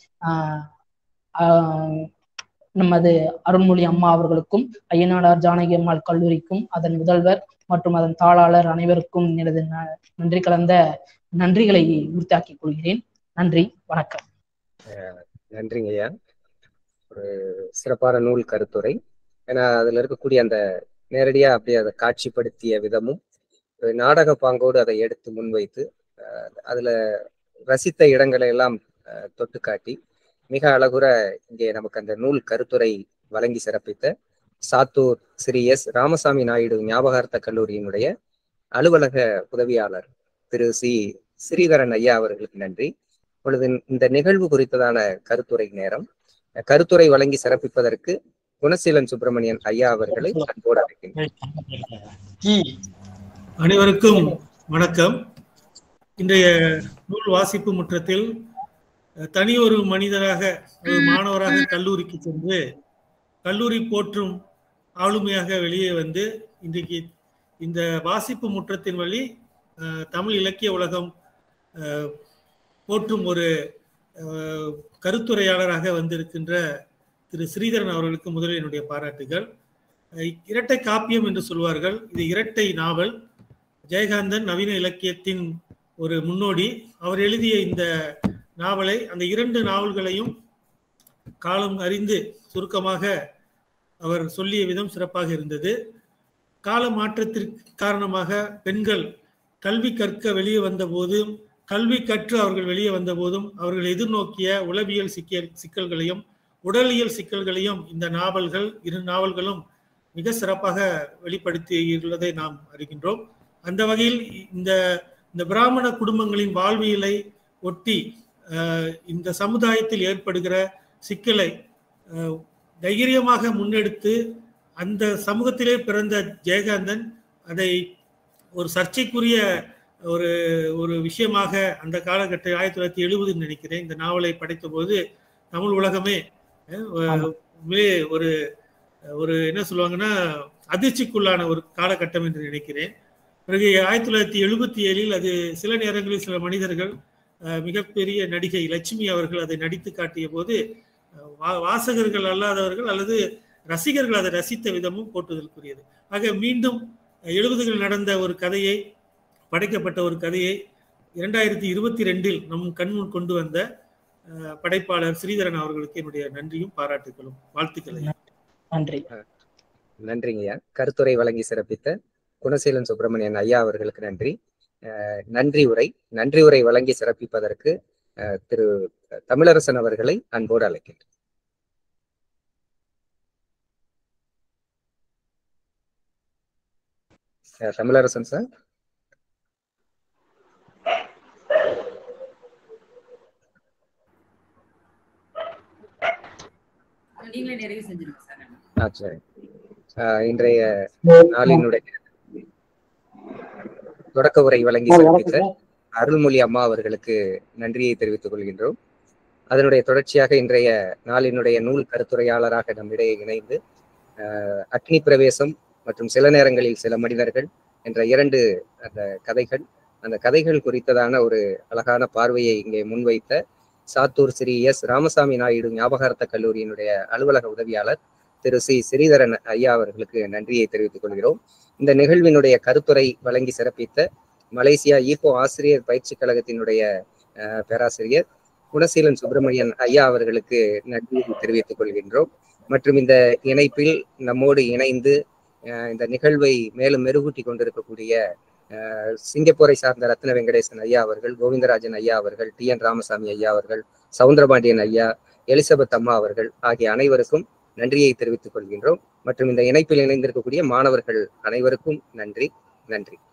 ஆஹ் நமது அருண்மொழி அம்மா அவர்களுக்கும் ஐயனாடார் ஜானகி அம்மாள் கல்லூரிக்கும் அதன் முதல்வர் மற்றும் அதன் தாளாளர் அனைவருக்கும் எனது நன்றி கலந்த நன்றிகளை உறுத்தாக்கிக் கொள்கிறேன் நன்றி வணக்கம் நன்றிங்க ஐயா ஒரு சிறப்பான நூல் கருத்துரை ஏன்னா அதுல இருக்கக்கூடிய அந்த நேரடியா அப்படியே அதை காட்சிப்படுத்திய விதமும் நாடக பாங்கோடு அதை எடுத்து முன்வைத்து அதுல ரசித்த இடங்களை எல்லாம் தொட்டு காட்டி மிக அழகுற இங்கே நமக்கு அந்த நூல் கருத்துரை வழங்கி சிறப்பித்த சாத்தூர் ஸ்ரீ எஸ் ராமசாமி நாயுடு ஞாபகார்த்த கல்லூரியினுடைய அலுவலக உதவியாளர் திரு சி ஸ்ரீதரன் ஐயா அவர்களுக்கு நன்றி இப்பொழுது இந்த நிகழ்வு குறித்ததான கருத்துரை நேரம் கருத்துரை வழங்கி சிறப்பிப்பதற்கு குணசீலன் சுப்பிரமணியன் ஐயா அவர்களை அன்போடு அழைக்கின்றேன் அனைவருக்கும் வணக்கம் இன்றைய நூல் வாசிப்பு முற்றத்தில் தனி ஒரு மனிதராக ஒரு மாணவராக கல்லூரிக்கு சென்று கல்லூரி போற்றும் ஆளுமையாக வெளியே வந்து இன்றைக்கு இந்த வாசிப்பு முற்றத்தின் வழி தமிழ் இலக்கிய உலகம் போற்றும் ஒரு கருத்துரையாளராக வந்திருக்கின்ற திரு ஸ்ரீதரன் அவர்களுக்கு முதலில் என்னுடைய பாராட்டுகள் இரட்டை காப்பியம் என்று சொல்வார்கள் இது இரட்டை நாவல் ஜெயகாந்தன் நவீன இலக்கியத்தின் ஒரு முன்னோடி அவர் எழுதிய இந்த நாவலை அந்த இரண்டு நாவல்களையும் காலம் அறிந்து சுருக்கமாக அவர் சொல்லிய விதம் சிறப்பாக இருந்தது கால மாற்றத்திற்கு காரணமாக பெண்கள் கல்வி கற்க வெளியே வந்த போதும் கல்வி கற்று அவர்கள் வெளியே வந்த போதும் அவர்கள் எதிர்நோக்கிய உளவியல் சிக்கல் சிக்கல்களையும் உடலியல் சிக்கல்களையும் இந்த நாவல்கள் இரு நாவல்களும் மிக சிறப்பாக வெளிப்படுத்தியுள்ளதை நாம் அறிகின்றோம் அந்த வகையில் இந்த இந்த பிராமண குடும்பங்களின் வாழ்வியலை ஒட்டி இந்த சமுதாயத்தில் ஏற்படுகிற சிக்கலை தைரியமாக முன்னெடுத்து அந்த சமூகத்திலே பிறந்த ஜெயகாந்தன் அதை ஒரு சர்ச்சைக்குரிய ஒரு ஒரு விஷயமாக அந்த காலகட்ட ஆயிரத்தி தொள்ளாயிரத்தி எழுபதுன்னு நினைக்கிறேன் இந்த நாவலை படைத்த போது தமிழ் உலகமே ஒரு ஒரு என்ன சொல்லுவாங்கன்னா அதிர்ச்சிக்குள்ளான ஒரு காலகட்டம் என்று நினைக்கிறேன் பிறகு ஆயிரத்தி தொள்ளாயிரத்தி எழுபத்தி ஏழில் அது சில நேரங்களில் சில மனிதர்கள் மிகப்பெரிய நடிகை லட்சுமி அவர்கள் அதை நடித்து காட்டிய போது வாசகர்கள் அல்லாதவர்கள் அல்லது ரசிகர்கள் அதை ரசித்த விதமும் போட்டுதலுக்குரியது ஆக மீண்டும் எழுபதுகள் நடந்த ஒரு கதையை படைக்கப்பட்ட ஒரு கதையை இரண்டாயிரத்தி இருபத்தி ரெண்டில் நம் கண்முன் கொண்டு வந்த அஹ், படைப்பாளர் ஸ்ரீதரன் அவர்களுக்கு என்னுடைய நன்றியும் பாராட்டுகளும் வாழ்த்துக்களையும் நன்றி நன்றிங்கய்யா கருத்துரை வழங்கி சிறப்பித்த குணசீலன் சுப்பிரமணியன் ஐயா அவர்களுக்கு நன்றி அஹ், நன்றி உரை நன்றி உரை வழங்கி சிறப்பிப்பதற்கு அஹ், திரு தமிழரசன் அவர்களை அன்போடு அழைக்கின்றேன் அஹ், தமிழரசன் சார் நீங்களே நிறைவு செஞ்சிருங்க சார் ஆ சரி அஹ், இன்றைய நாளினுடைய தொடக்க உரை வழங்கி சிறப்பித்த அருள்மொழி அம்மா அவர்களுக்கு நன்றியை தெரிவித்துக் கொள்கின்றோம் அதனுடைய தொடர்ச்சியாக இன்றைய நாளினுடைய நூல் கருத்துரையாளராக நம்மிடையே இணைந்து அஹ், அக்னி பிரவேசம் மற்றும் சில நேரங்களில் சில மனிதர்கள் என்ற இரண்டு அந்த கதைகள் அந்த கதைகள் குறித்ததான ஒரு அழகான பார்வையை இங்கே முன்வைத்த சாத்தூர் ஸ்ரீ எஸ் ராமசாமி நாயுடு ஞாபகார்த்த கல்லூரியினுடைய அலுவலக உதவியாளர் திரு சி ஸ்ரீதரன் ஐயா அவர்களுக்கு நன்றியை தெரிவித்துக் கொள்கிறோம் இந்த நிகழ்வினுடைய கருத்துரை வழங்கி சிறப்பித்த மலேசியா ஈப்போ ஆசிரியர் பயிற்சி கழகத்தினுடைய அஹ், பேராசிரியர் குணசீலன் சுப்பிரமணியன் ஐயா அவர்களுக்கு நன்றியை தெரிவித்துக் கொள்கின்றோம் மற்றும் இந்த இணைப்பில் நம்மோடு இணைந்து அஹ், இந்த நிகழ்வை மேலும் மெருகூட்டி கொண்டிருக்கக்கூடிய அஹ், சிங்கப்பூரை சார்ந்த ரத்ன வெங்கடேசன் ஐயா அவர்கள் கோவிந்தராஜன் ஐயா அவர்கள் டி என் ராமசாமி ஐயா அவர்கள் சவுந்தரபாண்டியன் ஐயா எலிசபெத் அம்மா அவர்கள் ஆகிய அனைவருக்கும் நன்றியை தெரிவித்துக் கொள்கின்றோம் மற்றும் இந்த இணைப்பில் இணைந்திருக்கக்கூடிய மாணவர்கள் அனைவருக்கும் நன்றி நன்றி